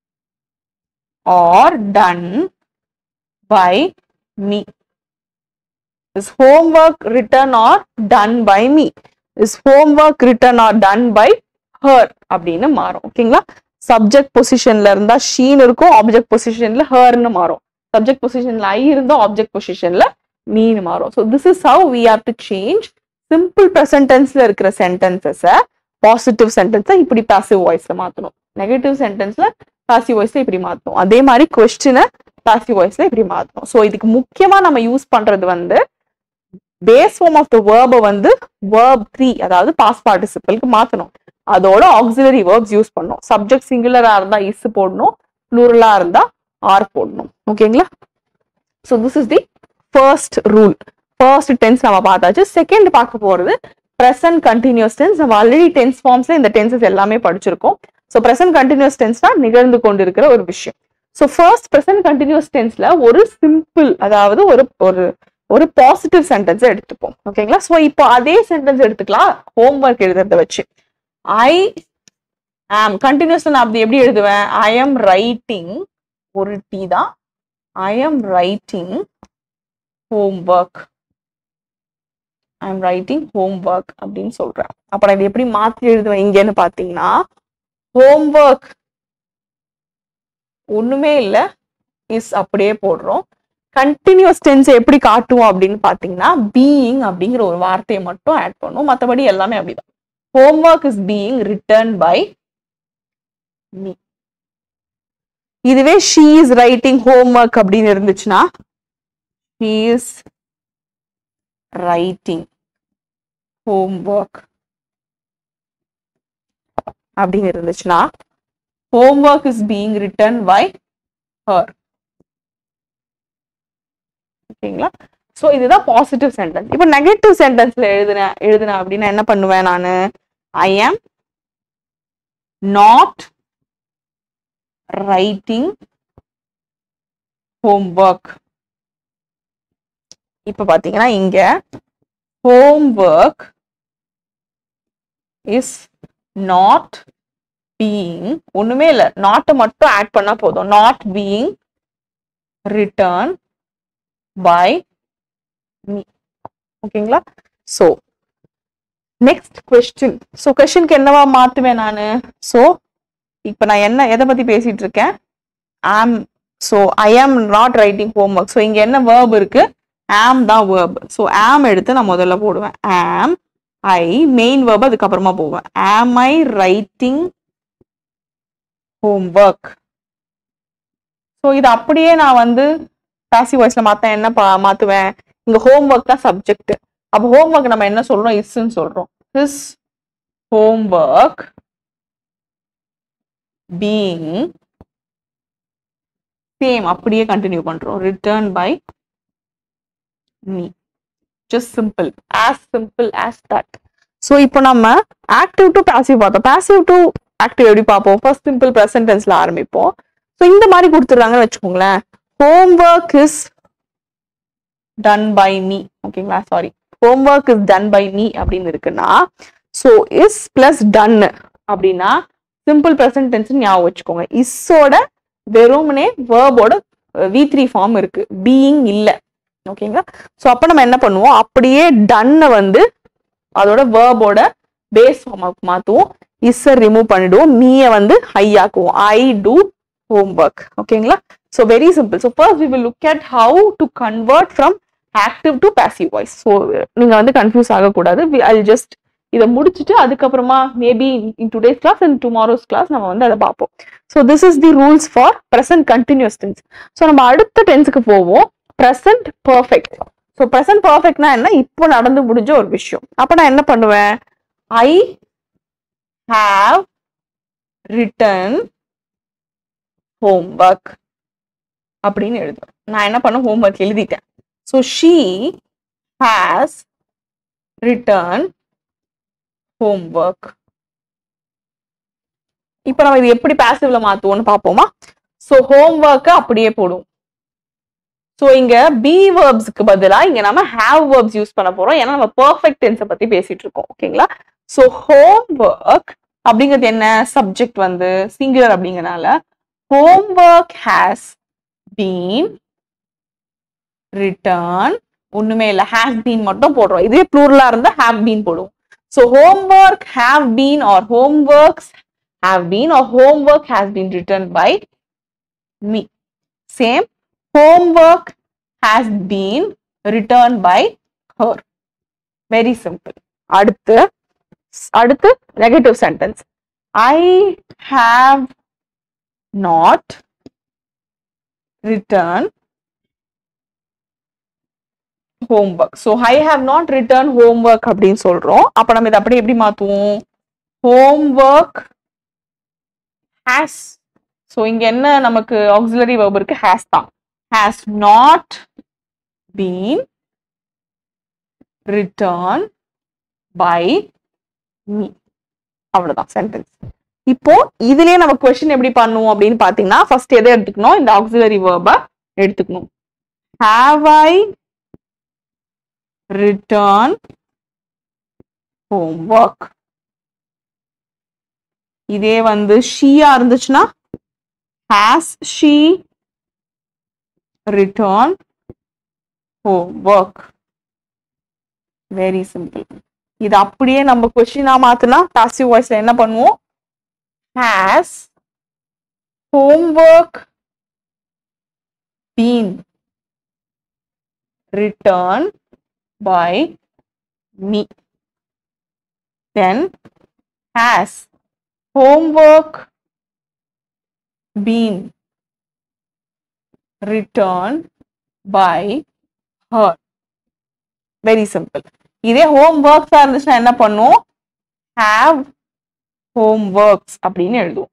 or done by me is homework written or done by me is homework written or done by her அப்படின்னு மாறும் ஓகேங்களா சப்ஜெக்ட் பொசிஷன்ல இருந்தா ஷீன் இருக்கும் ஆப்ஜெக்ட் பொசிஷன்ல ஹர்னு மாறும் subject பொசிஷன்ல ஐ இருந்தா ஆப்ஜெக்ட் பொசிஷன்ல மீன் மாறும் so this is how we have to change simple present டென்ஸ்ல இருக்கிற சென்டென்சஸை பாசிட்டிவ் சென்டென்ஸை இப்படி பாசிவ் வாய்ஸ்ல மாத்தணும் நெகட்டிவ் சென்டென்ஸ்ல பாசிவ் வாய்ஸ்ல இப்படி மாத்தணும் அதே மாதிரி கொஸ்டினை பாசிவ் வாய்ஸ்ல இப்படி மாத்தணும் ஸோ இதுக்கு முக்கியமா நம்ம யூஸ் பண்றது வந்து பேஸ் ஃபார்ம் ஆஃப் த வேர்பை வந்து வேர்ப் த்ரீ அதாவது பாஸ் பார்ட்டிசிபிளுக்கு மாத்தணும் அதோட ஆக்சிலரி வேர்ப்ஸ் யூஸ் பண்ணணும் சப்ஜெக்ட் சிங்குலரா இருந்தா இஸ் போடணும் ப்ளூரலா இருந்தா ஆர் போடணும் ஓகேங்களா so this is the first rule first tense நம்ம பார்த்தாச்சு செகண்ட் பார்க்க போறது ப்ரெசன்ட் கண்டினியூஸ் டென்ஸ் நம்ம ஆல்ரெடி டென்ஸ் ஃபார்ம்ஸ்ல இந்த டென்சஸ் எல்லாமே படிச்சிருக்கோம் ஸோ ப்ரெசன்ட் கண்டினியூஸ் டென்ஸ்னா நிகழ்ந்து கொண்டிருக்கிற ஒரு விஷயம் ஸோ ஃபர்ஸ்ட் ப்ரெசன்ட் கண்டினியூஸ் டென்ஸ்ல ஒரு சிம்பிள் அதாவது ஒரு ஒரு ஒரு பாசிட்டிவ் சென்டென்ஸை எடுத்துப்போம் ஓகேங்களா ஸோ இப்போ அதே சென்டென்ஸ் எடுத்துக்கலாம் ஹோம்ஒர்க் எழுதுறத வச்சு ஐ ஆம் கண்டினியூஸ் நான் அப்படி எப்படி எழுதுவேன் ஐ எம் ரைட்டிங் ஒரு டி தான் I am writing homework I am writing homework அப்படின்னு சொல்றேன் அப்ப நான் இதை எப்படி மாத்தி எழுதுவேன் இங்கன்னு பாத்தீங்கன்னா ஹோம்ஒர்க் ஒண்ணுமே இல்ல இஸ் அப்படியே போடுறோம் கண்டினியூஸ் டென்ஸ் எப்படி காட்டுவோம் அப்படின்னு பாத்தீங்கன்னா பீயிங் அப்படிங்கிற ஒரு வார்த்தையை மட்டும் ஆட் பண்ணுவோம் மற்றபடி எல்லாமே அப்படிதான் homework is being return by me இதுவே ஷீ இஸ் ரைட்டிங் ஹோம்ஒர்க் அப்படின்னு இருந்துச்சுன்னா ஷீ இஸ் ரைட்டிங் ஹோம்ஒர்க் அப்படின்னு இருந்துச்சுன்னா homework is being return by her ஓகேங்களா ஸோ இதுதான் பாசிட்டிவ் சென்டென்ஸ் இப்போ நெகட்டிவ் சென்டென்ஸ்ல எழுதுனேன் எழுதுனேன் அப்படின்னா என்ன பண்ணுவேன் நான் ஐ ஆம் நாட் ரைட்டிங் ஹோம்ஒர்க் இப்ப பாத்தீங்கன்னா இங்க ஹோம்ஒர்க் இஸ் நாட் பீயிங் ஒண்ணுமே இல்ல நாட்டை மட்டும் ஆட் பண்ணா போதும் not being return by me ஓகேங்களா ஸோ நெக்ஸ்ட் கொஸ்டின் ஸோ கொஸ்டினுக்கு என்னவா மாத்துவேன் நான் ஸோ இப்போ நான் என்ன எதை பத்தி பேசிட்டு இருக்கேன் am so I am not writing homework so இங்க என்ன வேர்ப் இருக்கு ஆம் தான் வேர்ப் ஸோ ஆம் எடுத்து நான் முதல்ல போடுவேன் ஆம் ஐ மெயின் வேர்ப் அதுக்கப்புறமா போவேன் ஆம் ஐ ரைட்டிங் ஹோம்ஒர்க் ஸோ இது அப்படியே நான் வந்து பாசிவ் வாய்ஸ்ல மாத்த என்ன பா- மாத்துவேன் இங்க ஹோம்ஒர்க் தான் சப்ஜெக்ட் அப்போ ஹோம்ஒர்க் நம்ம என்ன சொல்றோம் இஸ்ன்னு சொல்றோம் இஸ் ஹோம்ஒர்க் பீயிங் சேம் அப்படியே கண்டினியூ பண்றோம் return by me just simple as simple as that so இப்போ நம்ம ஆக்டிவ் டு பாசிவ் பார்த்தோம் பாசிவ் டு ஆக்டிவ் எப்படி பார்ப்போம் ஃபர்ஸ்ட் சிம்பிள் ப்ரெசன்ட் டென்ஸ்ல ஆரம்பிப்போம் ஸோ இந்த மாதிரி கொடுத்துருக்காங்கன்னு வச்சுக்கோங்களேன் homework is done by me ஓகேங்களா sorry homework is done by me அப்படின்னு இருக்குன்னா ஸோ இஸ் பிளஸ் டன் அப்படின்னா சிம்பிள் ப்ரெசன்ட் டென்ஸ் ஞாபகம் வச்சுக்கோங்க இஸ்ஸோட வெறுமனே வேர்போட வி த்ரீ ஃபார்ம் இருக்கு பீயிங் இல்லை ஓகேங்களா ஸோ அப்போ நம்ம என்ன பண்ணுவோம் அப்படியே டன்னை வந்து அதோட வேர்போட பேஸ் ஃபார்முக்கு மாற்றுவோம் இஸ்ஸை ரிமூவ் பண்ணிடுவோம் மீயை வந்து ஹை ஆக்குவோம் ஐ டூ ஹோம்ஒர்க் ஓகேங்களா so very simple so first we will look at how to convert from active to passive voice so நீங்கள் வந்து கன்ஃபியூஸ் ஆகக்கூடாது ஐ ஜஸ்ட் இதை முடிச்சுட்டு அதுக்கப்புறமா maybe in today's class and tomorrow's class நம்ம வந்து அதை பார்ப்போம் so this is the rules for present continuous tense so நம்ம அடுத்த டென்ஸுக்கு போவோம் ப்ரெசன்ட் பர்ஃபெக்ட் ஸோ ப்ரெசன்ட் பர்ஃபெக்ட்னா என்ன இப்போ நடந்து முடிஞ்ச ஒரு விஷயம் அப்போ நான் என்ன பண்ணுவேன் ஐ ஹாவ் ரிட்டன் ஹோம்ஒர்க் அப்படின்னு எழுதுவேன் நான் என்ன பண்ண ஹோம்ஒர்க் எழுதிட்டேன் so she has return homework இப்போ நம்ம இது எப்படி பாசிவ்ல மாத்துவோம்னு பார்ப்போமா ஸோ ஹோம்ஒர்க்கை அப்படியே போடுவோம் ஸோ இங்க பி வேர்ப்ஸ்க்கு பதிலா இங்க நம்ம ஹேவ் வேர்ப்ஸ் யூஸ் பண்ண போறோம் ஏன்னா நம்ம பர்ஃபெக்ட் டென்ஸை பத்தி பேசிட்டு இருக்கோம் ஓகேங்களா ஸோ ஹோம்ஒர்க் அப்படிங்கிறது என்ன சப்ஜெக்ட் வந்து சிங்குலர் அப்படிங்கறனால ஹோம்ஒர்க் ஹேஸ் பீன் ரிட்டர்ன் ஒண்ணுமே இல்லை ஹேஸ் பீன் மட்டும் போடுறோம் இதே ப்ளூரலா இருந்தா ஹேவ் பீன் போடுவோம் so homework have been are homeworks have been are homework has been return by me same homework has been returned by her very simple அடுத்து அடுத்து negative sentence I have not return homework so I have not return homework அப்படின்னு சொல்றோம் அப்ப நம்ம இதை அப்படியே எப்படி மாத்துவோம் homework has so இங்க என்ன நமக்கு ஆக்சிலரி verb இருக்கு ஹேஸ் தான் has not been returned by me அவ்வளவுதான் சென்டென்ஸ் இப்போ இதுலயே நம்ம கொஸ்டின் எப்படி பண்ணுவோம் அப்படின்னு பாத்தீங்கன்னா ஃபர்ஸ்ட் எதை எடுத்துக்கணும் இந்த ஆக்சிலரி வேர்ப எடுத்துக்கணும் ஹாவ் ஐ ரிட்டர்ன் ஹோம்ஒர்க் இதே வந்து ஷீயா இருந்துச்சுன்னா has she return homework very simple இது அப்படியே நம்ம கொஸ்டினா மாத்தினா பாசிவ் வாய்ஸ்ல என்ன பண்ணுவோம் has homework been returned by me then has homework been returned by her very simple இதே ஹோம் ஒர்க்ஸா இருந்துச்சுன்னா என்ன பண்ணுவோம் ஹாவ் ஹோம் ஒர்க்ஸ் அப்படின்னு எழுதுவோம்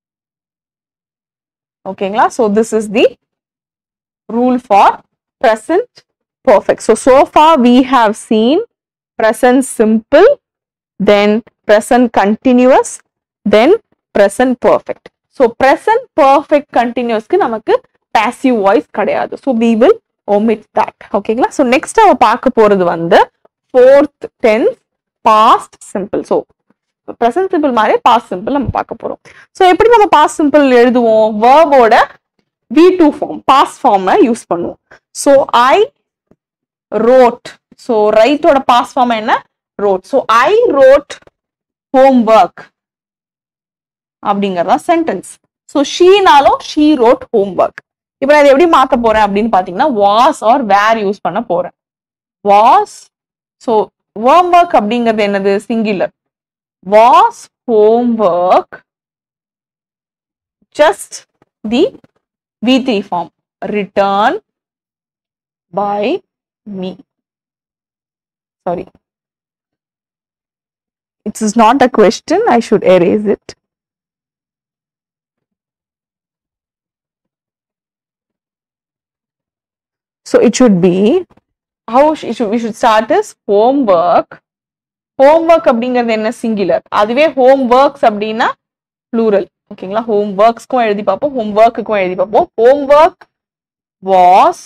ஓகேங்களா so this is the rule for present perfect so so far we have seen present simple then present continuous then present perfect so present perfect continuousக்கு நமக்கு passive voice கிடையாது so we will omit that ஓகேங்களா so next நம்ம பார்க்க போறது வந்து fourth tense past simple so present simple மாதிரி past simple நம்ம பார்க்க போறோம் so எப்படி நம்ம past simple எழுதுவோம் verb-ஓட V2 form past form use பண்ணுவோம் so I wrote so write ஓட past form என்ன wrote so I wrote homework அப்படிங்கறதா சென்டென்ஸ் ஸோ ஷீனாலும் ஷீ ரோட் ஹோம்ஒர்க் இப்போ நான் இதை எப்படி மாத்த போறேன் அப்படின்னு பாத்தீங்கன்னா வாஸ் ஆர் வேர் யூஸ் பண்ண போறேன் வாஸ் ஸோ ஹோம்ஒர்க் அப்படிங்கிறது என்னது singular was homework just the V three form return by me sorry it is not a question i should erase it so it should be how sh- it should, we should start is homework homework அப்படிங்கிறது என்ன singular அதுவே homeworks அப்படின்னா plural ஓகேங்களா ஹோம் ஒர்க்ஸ்க்கும் எழுதி பார்ப்போம் ஹோம் ஒர்க்குக்கும் எழுதி பார்ப்போம் homework was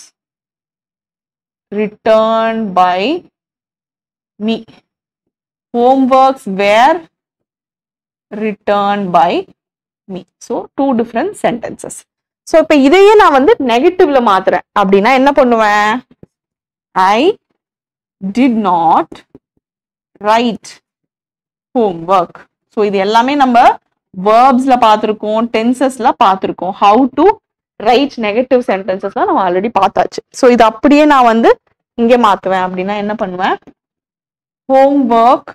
return by me homeworks were return by me so two different sentences so இப்போ இதையே நான் வந்து நெகட்டிவ்ல மாத்துறேன் அப்படின்னா என்ன பண்ணுவேன் I did not write home work so இது எல்லாமே நம்ம வேர்ப்ஸ்ல பார்த்துருக்கோம் டென்சஸ்ல பார்த்துருக்கோம் ஹவு டு ரைட் நெகட்டிவ் சென்டென்சஸ்லாம் நம்ம ஆல்ரெடி பார்த்தாச்சு ஸோ இது அப்படியே நான் வந்து இங்கே மாத்துவேன் அப்படின்னா என்ன பண்ணுவேன் homework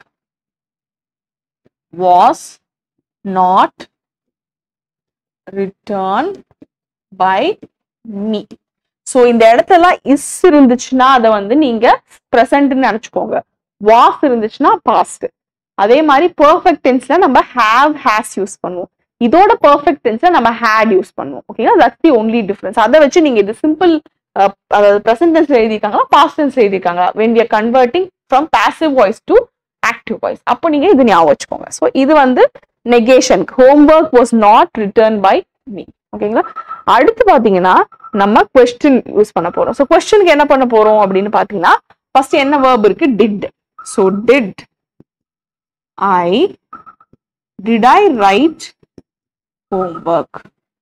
was not return by me so இந்த இடத்துல இஸ் இருந்துச்சுன்னா அதை வந்து நீங்க ப்ரெசன்ட்னு நினைச்சுக்கோங்க வாஸ் இருந்துச்சுன்னா பாஸ்ட் அதே மாதிரி பெர்ஃபெக்ட் டென்ஸ்ல நம்ம ஹேவ் ஹேஸ் யூஸ் பண்ணுவோம் இதோட பெர்ஃபெக்ட் டென்ஸ்ல நம்ம ஹேட் யூஸ் பண்ணுவோம் ஓகேங்களா தட்ஸ் தி ஒன்லி டிஃபரன்ஸ் அதை வச்சு நீங்க இது சிம்பிள் அதாவது ப்ரெசன்ட் டென்ஸ்ல எழுதிருக்காங்களா பாஸ்ட் டென்ஸ்ல எழுதிருக்காங்களா when we are converting from passive voice to active voice அப்போ நீங்க இது ஞாபகம் வச்சுக்கோங்க ஸோ இது வந்து negation homework was not return by me ஓகேங்களா அடுத்து பாத்தீங்கன்னா நம்ம கொஸ்டின் யூஸ் பண்ண போறோம் ஸோ கொஸ்டினுக்கு என்ன பண்ண போறோம் அப்படின்னு பாத்தீங்கன்னா ஃபர்ஸ்ட் என்ன வேர்ப் இருக்கு did so did I did I write homework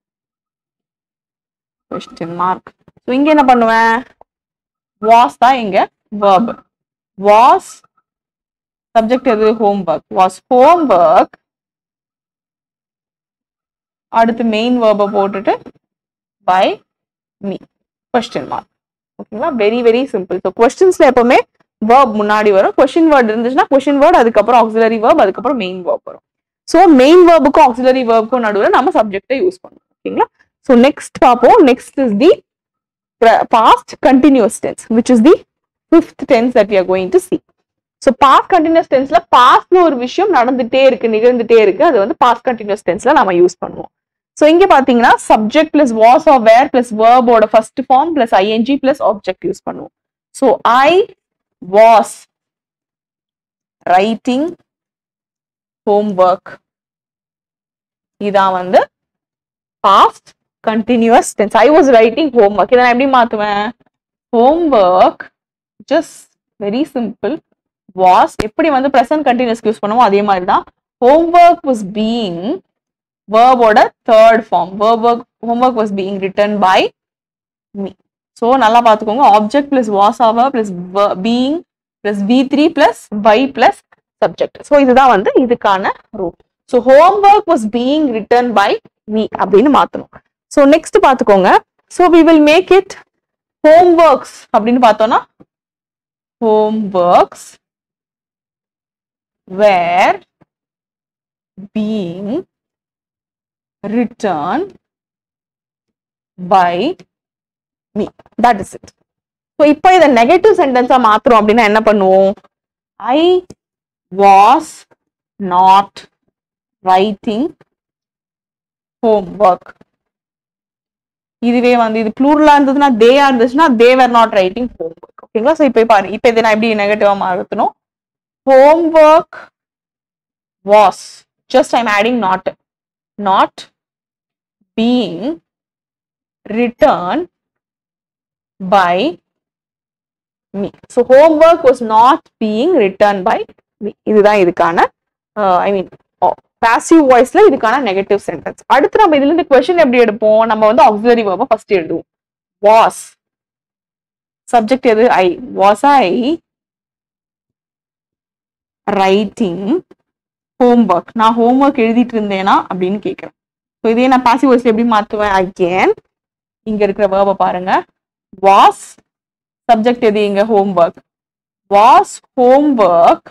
question mark so இங்க என்ன பண்ணுவேன் வாஸ் தான் இங்க வேர்ப் வாஸ் சப்ஜெக்ட் எது ஹோம்ஒர்க் வாஸ் ஹோம்ஒர்க் அடுத்து மெயின் வேர்பை போட்டுட்டு பை மீ கொஸ்டின் மார்க் ஓகேங்களா வெரி வெரி சிம்பிள் ஸோ கொஸ்டின்ஸ்ல எப்பவுமே வேர்ப் முன்னாடி வரும் கொஸ்டின் வேர்ட் இருந்துச்சுன்னா கொஸ்டின் வேர்ட் அதுக்கப்புறம் ஆக்சிலரி வேர்ப் அதுக்கப்புறம் மெயின் வேர்ப் வரும் ஸோ மெயின் வேர்புக்கும் ஆக்சிலரி வேர்புக்கும் நடுவில் நம்ம சப்ஜெக்டை யூஸ் பண்ணுவோம் ஓகேங்களா ஸோ நெக்ஸ்ட் பார்ப்போம் next is the past continuous tense which is the fifth tense that we are going to see so past continuous டென்ஸ்ல பாஸ்ட்னு ஒரு விஷயம் நடந்துட்டே இருக்கு நிகழ்ந்துட்டே இருக்கு அது வந்து பாஸ்ட் கண்டினியூஸ் டென்ஸ்ல நம்ம யூஸ் பண்ணுவோம் ஸோ இங்க பாத்தீங்கன்னா subject plus was or were plus வேர்போட first form plus ING plus object use பண்ணுவோம் so I was writing homework இதான் வந்து past continuous tense I was writing homework இதை நான் எப்படி மாத்துவேன் homework just very simple was எப்படி வந்து ப்ரெசன்ட் கண்டினியூஸ் யூஸ் பண்ணுவோம் அதே மாதிரி தான் ஹோம்ஒர்க் வாஸ் பீயிங் வேர்போட third form verb homework was being written by me so நல்லா பார்த்துக்கோங்க ஆப்ஜெக்ட் பிளஸ் வாஸ் ஆவர் plus being plus V three plus by plus subject so இதுதான் வந்து இதுக்கான rule so homework was being written by me அப்படின்னு மாற்றணும் so next பார்த்துக்கோங்க so we will make it homeworks அப்படின்னு பார்த்தோம்னா homeworks were being returned by me that is it so இப்போ இதை நெகட்டிவ் சென்டென்ஸா மாத்துறோம் அப்படின்னா என்ன பண்ணுவோம் I was not writing homework இதுவே வந்து இது ப்ளூரலா இருந்ததுன்னா தேயா இருந்துச்சுன்னா they were not writing homework ஓகேங்களா ஸோ இப்போ பாரு இப்போ இதை நான் எப்படி நெகட்டிவா மாற்றணும் homework was just i'm adding not not being returned by me so homework was not being returned by me இதுதான் இதுக்கான ஐ மீன் பாசிவ் வாய்ஸ்ல இதுக்கான நெகட்டிவ் சென்டென்ஸ் அடுத்து நம்ம இதுல இருந்து கொஸ்டின் எப்படி எடுப்போம் நம்ம வந்து ஆக்சிலரி வேர்பை ஃபர்ஸ்ட் எழுதுவோம் வாஸ் சப்ஜெக்ட் எது I was I writing homework நான் ஹோம்ஒர்க் எழுதிட்டு இருந்தேனா அப்படின்னு கேட்குறேன் ஸோ இதே நான் பாசிவ் வாய்ஸ்ல எப்படி மாற்றுவேன் அகேன் இங்க இருக்கிற வேர்பை பாருங்க வாஸ் சப்ஜெக்ட் எது இங்க ஹோம்ஒர்க் வாஸ் ஹோம்ஒர்க்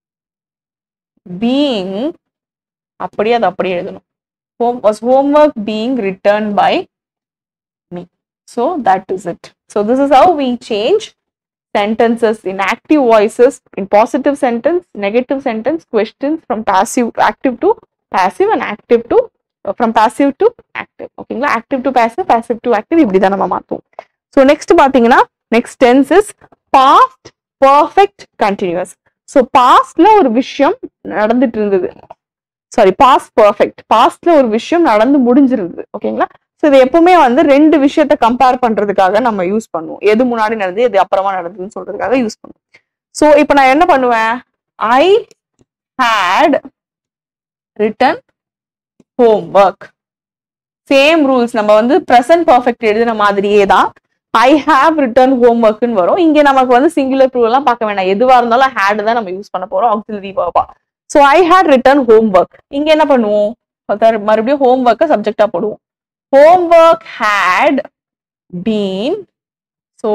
பீயிங் அப்படியே அது அப்படியே எழுதணும் home was homework being return by me so that is it so this is how we change sentences in active voices in positive sentence negative sentence questions from passive active to passive and active to uh, from passive to active ஓகேங்களா active to passive passive to active இப்படி தான் நம்ம மாத்துவோம் so next பாத்தீங்கன்னா next tense is past perfect continuous so பாஸ்ட்ல ஒரு விஷயம் நடந்துட்டு இருந்தது சாரி பாஸ்ட் பர்ஃபெக்ட் பாஸ்ட்ல ஒரு விஷயம் நடந்து முடிஞ்சிருந்தது ஓகேங்களா ஸோ இது எப்பவுமே வந்து ரெண்டு விஷயத்த கம்பேர் பண்றதுக்காக நம்ம யூஸ் பண்ணுவோம் எது முன்னாடி நடந்தது எது அப்புறமா நடந்ததுன்னு சொல்றதுக்காக யூஸ் பண்ணுவோம் ஸோ இப்போ நான் என்ன பண்ணுவேன் I had written homework same rules நம்ம வந்து ப்ரெசன்ட் பர்ஃபெக்ட் எழுதின மாதிரியே தான் ஐ ஹாவ் ரிட்டர்ன் ஹோம் ஒர்க்னு வரும் இங்க நமக்கு வந்து சிங்குலர் ப்ளூ எல்லாம் பார்க்க வேண்டாம் எதுவா இருந்தாலும் ஹேட் தான் நம்ம யூஸ் பண்ண போறோம் ஆக்சிலரி வேர்பா so I had return home work இங்க என்ன பண்ணுவோம் அதாவது மறுபடியும் ஹோம் ஒர்க்கை சப்ஜெக்டா போடுவோம் homework had been so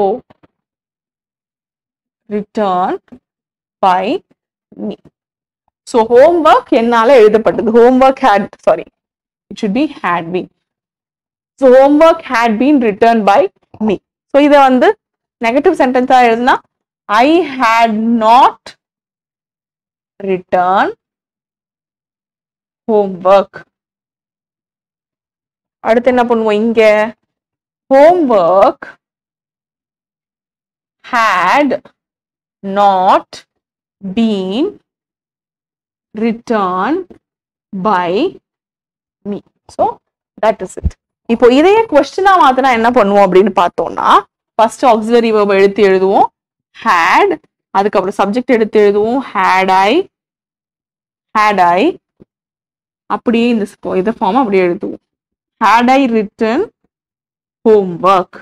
return by me so homework என்னால எழுதப்பட்டது homework had sorry it should be had been ஸோ homework had been return by me so இதை வந்து நெகட்டிவ் சென்டென்ஸா எழுதுனா I had not return home homework அடுத்து என்ன பண்ணுவோம் இங்க homework had not been return by me so that is it இப்போ இதையே கொஸ்டினா மாத்தினா என்ன பண்ணுவோம் அப்படின்னு பார்த்தோம்னா ஃபர்ஸ்ட் ஆக்சிலரி verb எடுத்து எழுதுவோம் ஹேட் அதுக்கப்புறம் சப்ஜெக்ட் எடுத்து எழுதுவோம் ஹேட் ஐ ஹேட் ஐ அப்படியே இந்த sco- இதை ஃபார்ம் அப்படியே எழுதுவோம் had I written homework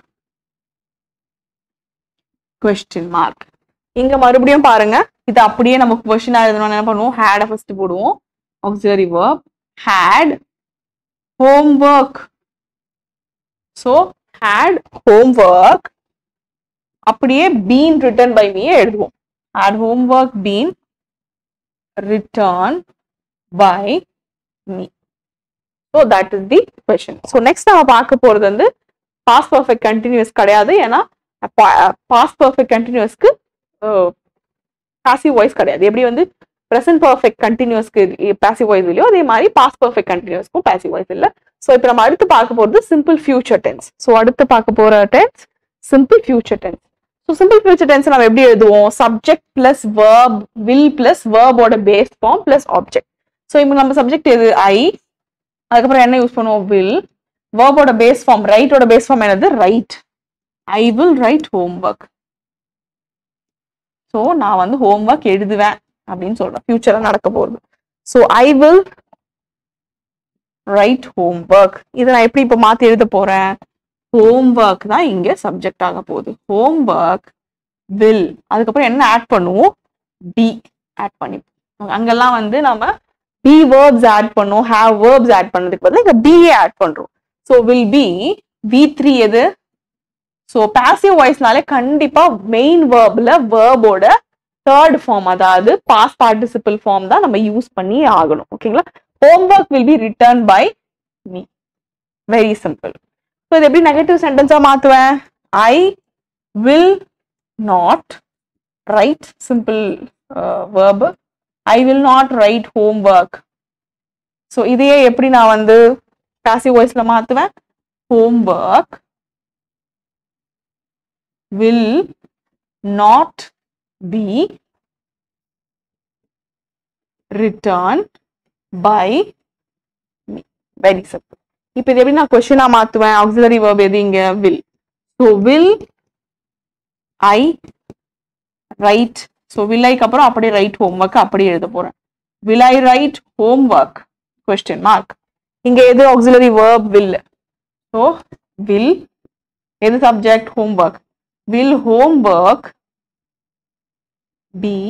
question mark இங்க மறுபடியும் பாருங்க இது அப்படியே நம்ம கொஸ்டினா எழுதணும்னு என்ன பண்ணுவோம் ஹேட ஃபர்ஸ்ட் போடுவோம் auxiliary verb had homework so had homework அப்படியே been written by me எழுதுவோம் had homework been written by me so that is the question so next நம்ம பார்க்க போறது வந்து past perfect continuous கிடையாது ஏன்னா past perfect continuousக்கு passive voice கிடையாது எப்படி வந்து ப்ரெசன்ட் பர்ஃபெக்ட் கண்டினியூஸ்க்கு பாசிவ் வாய்ஸ் இல்லையோ அதே மாதிரி பாஸ்ட் பர்ஃபெக்ட் கண்டினியூஸ்க்கும் பாசிவ் வாய்ஸ் இல்லை ஸோ இப்போ நம்ம அடுத்து பார்க்க போகிறது சிம்பிள் ஃபியூச்சர் டென்ஸ் ஸோ அடுத்து பார்க்க போகிற tense simple future tense so simple future tense நம்ம எப்படி எழுதுவோம் subject plus verb will plus வேர்போட base form plus object so இப்போ நம்ம சப்ஜெக்ட் எது ஐ அதுக்கப்புறம் என்ன யூஸ் பண்ணுவோம் வில் வேர்போட பேஸ் ஃபார்ம் ரைட்டோட பேஸ் ஃபார்ம் என்னது write I will write home work so நான் வந்து ஹோம் ஒர்க் எழுதுவேன் அப்படின்னு சொல்றேன் ஃபியூச்சர்ல நடக்க போகுது so I will write homework இதை நான் எப்படி இப்போ மாத்தி எழுத போறேன் ஹோம் ஒர்க் தான் இங்க சப்ஜெக்ட் ஆக போகுது ஹோம் ஒர்க் வில் அதுக்கப்புறம் என்ன ஆட் பண்ணுவோம் பி ஆட் பண்ணி அங்கெல்லாம் வந்து நம்ம பி வேர்ப்ஸ் ஆட் பண்ணோம் ஹேவ் வேர்ப்ஸ் ஆட் பண்ணதுக்கு பதிலா இங்க பிஏ ஆட் பண்றோம் so will be V three எது ஸோ பாசிவ் வாய்ஸ்னாலே கண்டிப்பா மெயின் வேர்ப்ல வேர்போட தேர்ட் ஃபார்ம் அதாவது பாஸ்ட் பார்ட்டிசிபிள் ஃபார்ம் தான் நம்ம யூஸ் பண்ணி ஆகணும் ஓகேங்களா homework will be return by me very simple so இது எப்படி நெகட்டிவ் சென்டென்ஸா மாத்துவேன் I will not write simple verb I will not write home work so இதையே எப்படி நான் வந்து பாசிவ் வாய்ஸ்ல மாத்துவேன் home work will not be returned by me very simple இப்போ இது எப்படி நான் கொஸ்டினா மாத்துவேன் ஆக்சிலரி verb எது இங்க will so will i write so will ஐக்கு அப்புறம் அப்படியே ரைட் homework அப்படியே எழுத போறேன் will i write homework question mark இங்க எது auxiliary verb will so will எது subject homework will homework be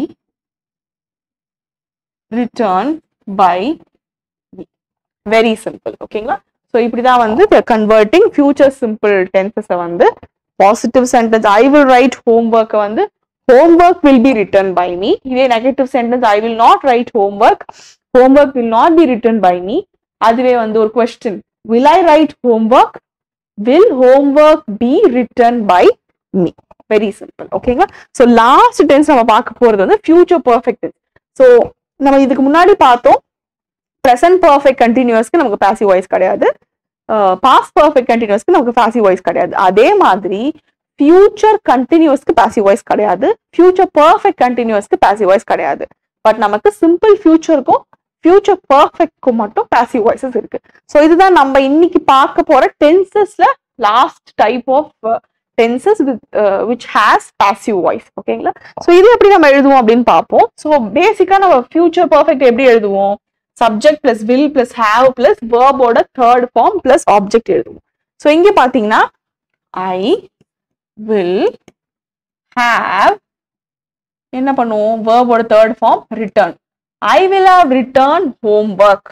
returned by me very simple ஓகேங்களா ஸோ இப்படிதான் வந்து கன்வெர்ட்டிங் ஃபியூச்சர் சிம்பிள் டென்சஸை வந்து positive sentence I will write ஹோம்ஒர்க்கை வந்து homework will be written by me இதே negative sentence I will not write homework homework will not be written by me அதுவே வந்து ஒரு question will I write homework will homework be written by me very simple ஓகேங்களா so last tense நம்ம பார்க்க போறது வந்து future perfect tense so நம்ம இதுக்கு முன்னாடி பார்த்தோம் ப்ரெசன்ட் பர்ஃபெக்ட் கண்டினியூஸ்க்கு நமக்கு பாசிவ் வாய்ஸ் கிடையாது பாஸ்ட் பர்ஃபெக்ட் கண்டினியூஸ்க்கு நமக்கு பாசிவ் வாய்ஸ் கிடையாது அதே மாதிரி ஃபியூச்சர் கண்டினியூஸ்க்கு பாசிவ் வாய்ஸ் கிடையாது ஃபியூச்சர் பர்ஃபெக்ட் கண்டினியூஸ்க்கு பாசிவ் வாய்ஸ் கிடையாது பட் நமக்கு சிம்பிள் ஃபியூச்சருக்கும் ஃபியூச்சர் பர்ஃபெக்ட்க்கும் மட்டும் பாசிவ் வாய்ஸஸ் இருக்கு ஸோ இதுதான் நம்ம இன்னைக்கு பார்க்க போற டென்சஸ்ல last type of tenses with which has passive voice ஓகேங்களா ஸோ இது எப்படி நம்ம எழுதுவோம் அப்படின்னு பார்ப்போம் ஸோ பேசிக்கா நம்ம ஃபியூச்சர் பர்ஃபெக்ட் எப்படி எழுதுவோம் subject plus will plus have plus வேர்போட தேர்ட் ஃபார்ம் பிளஸ் ஆப்ஜெக்ட் எழுதுவோம் ஸோ இங்க பாத்தீங்கன்னா ஐ வில் ஹாவ் என்ன பண்ணுவோம் வேர்போட third form return I will have return home work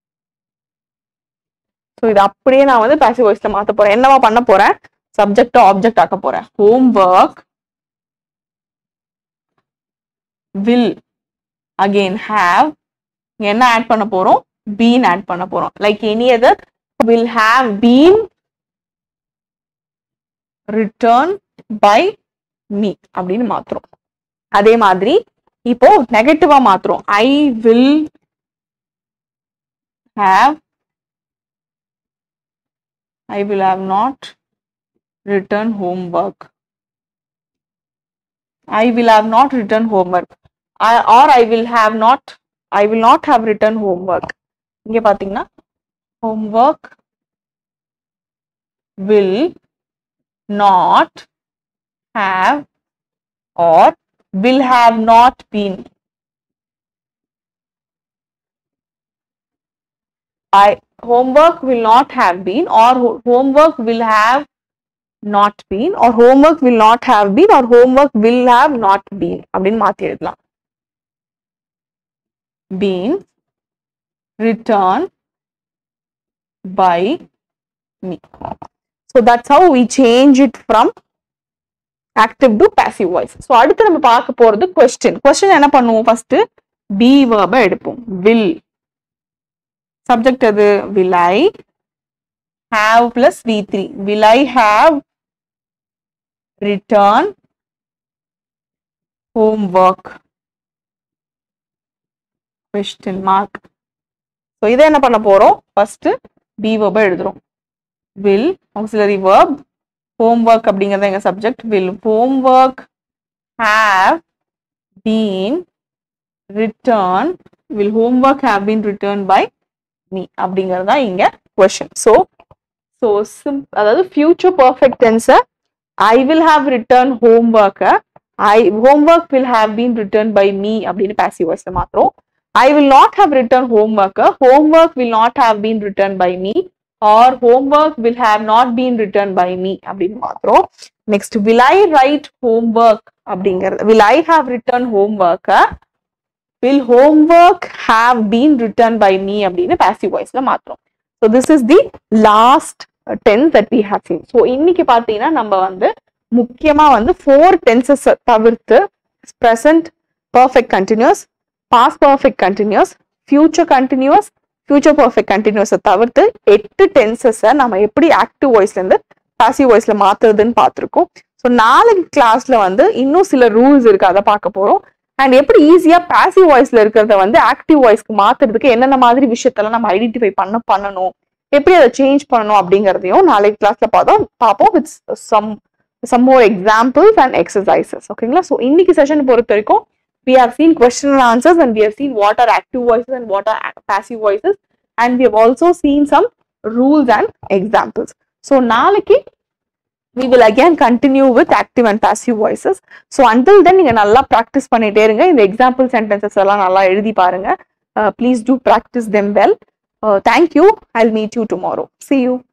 so இது அப்படியே நான் வந்து பாசிவ் வாய்ஸ்ல மாத்த போறேன் என்னவா பண்ண போறேன் சப்ஜெக்ட் ஆப்ஜெக்ட் ஆக்க போறேன் home work will again have என்ன ஆட் பண்ண போறோம் பீன் ஆட் பண்ண போறோம் like any other will have been return by me அப்படின்னு மாத்துறோம் அதே மாதிரி இப்போ நெகட்டிவா மாத்துறோம் I will have I will have not return home work I will have not return home work or I will have not I will not have return home work இங்க பாத்தீங்கன்னா home work will not have or will have not been. I homework will not have been or ho- homework will have not been or homework will not have been or homework will have not been அப்படின்னு மாத்தி எழுதலாம் been returned by me so that's how we change it from active to passive voice so அடுத்து நம்ம பார்க்க போறது question question என்ன பண்ணுவோம் first be verb எடுப்போம் will subject அது will I have plus v3 will I have return homework question mark so இதை என்ன பண்ண போறோம் first be verb எழுதுறோம் will auxiliary verb homework அப்படிங்கறது எங்க subject will homework have been returned will homework have been returned by me அப்படிங்கிறது தான் இங்க question so so sim அதாவது future perfect tense I will have returned homework I homework will have been returned by me அப்படின்னு passive voice மாத்திரம் I will not have returned homework homework will not have been returned by me or homework will have not been returned by me அப்படின்னு மாத்திரம் next will I write homework அப்படிங்கிறது will I have written homework will homework have been written by me அப்படின்னு passive voiceல மாத்திரம் so this is the last uh, tense that we have seen so இன்னைக்கு பார்த்தீங்கன்னா நம்ம வந்து முக்கியமா வந்து ஃபோர் டென்சஸ் தவிர்த்து present perfect continuous past perfect continuous future continuous future perfect கண்டினியூஸை தவிர்த்து எட்டு டென்சஸை நம்ம எப்படி ஆக்டிவ் வாய்ஸ்ல இருந்து பாசிவ் வாய்ஸ்ல மாத்துறதுன்னு பார்த்துருக்கோம் ஸோ நாளைக்கு கிளாஸ்ல வந்து இன்னும் சில ரூல்ஸ் இருக்கு அதை பார்க்க போறோம் அண்ட் எப்படி ஈஸியா பாசிவ் வாய்ஸ்ல இருக்கிறத வந்து ஆக்டிவ் வாய்ஸ்க்கு மாத்துறதுக்கு என்னென்ன மாதிரி விஷயத்தெல்லாம் நம்ம ஐடென்டிஃபை பண்ண பண்ணணும் எப்படி அதை சேஞ்ச் பண்ணணும் அப்படிங்கிறதையும் நாளைக்கு கிளாஸ்ல பார்த்தோம் பார்ப்போம் with some some more examples and exercises ஓகேங்களா ஸோ இன்னைக்கு செஷன் பொறுத்த வரைக்கும் we have seen question and answers and we have seen what are active voices and what are ac- passive voices and we have also seen some rules and examples so நாளைக்கு we will again continue with active and passive voices so until then நீங்க நல்லா practice பண்ணிட்டே இருங்க இந்த example sentences எல்லாம் நல்லா எழுதி பாருங்க uh, please do practice them well uh, thank you i'll meet you tomorrow see you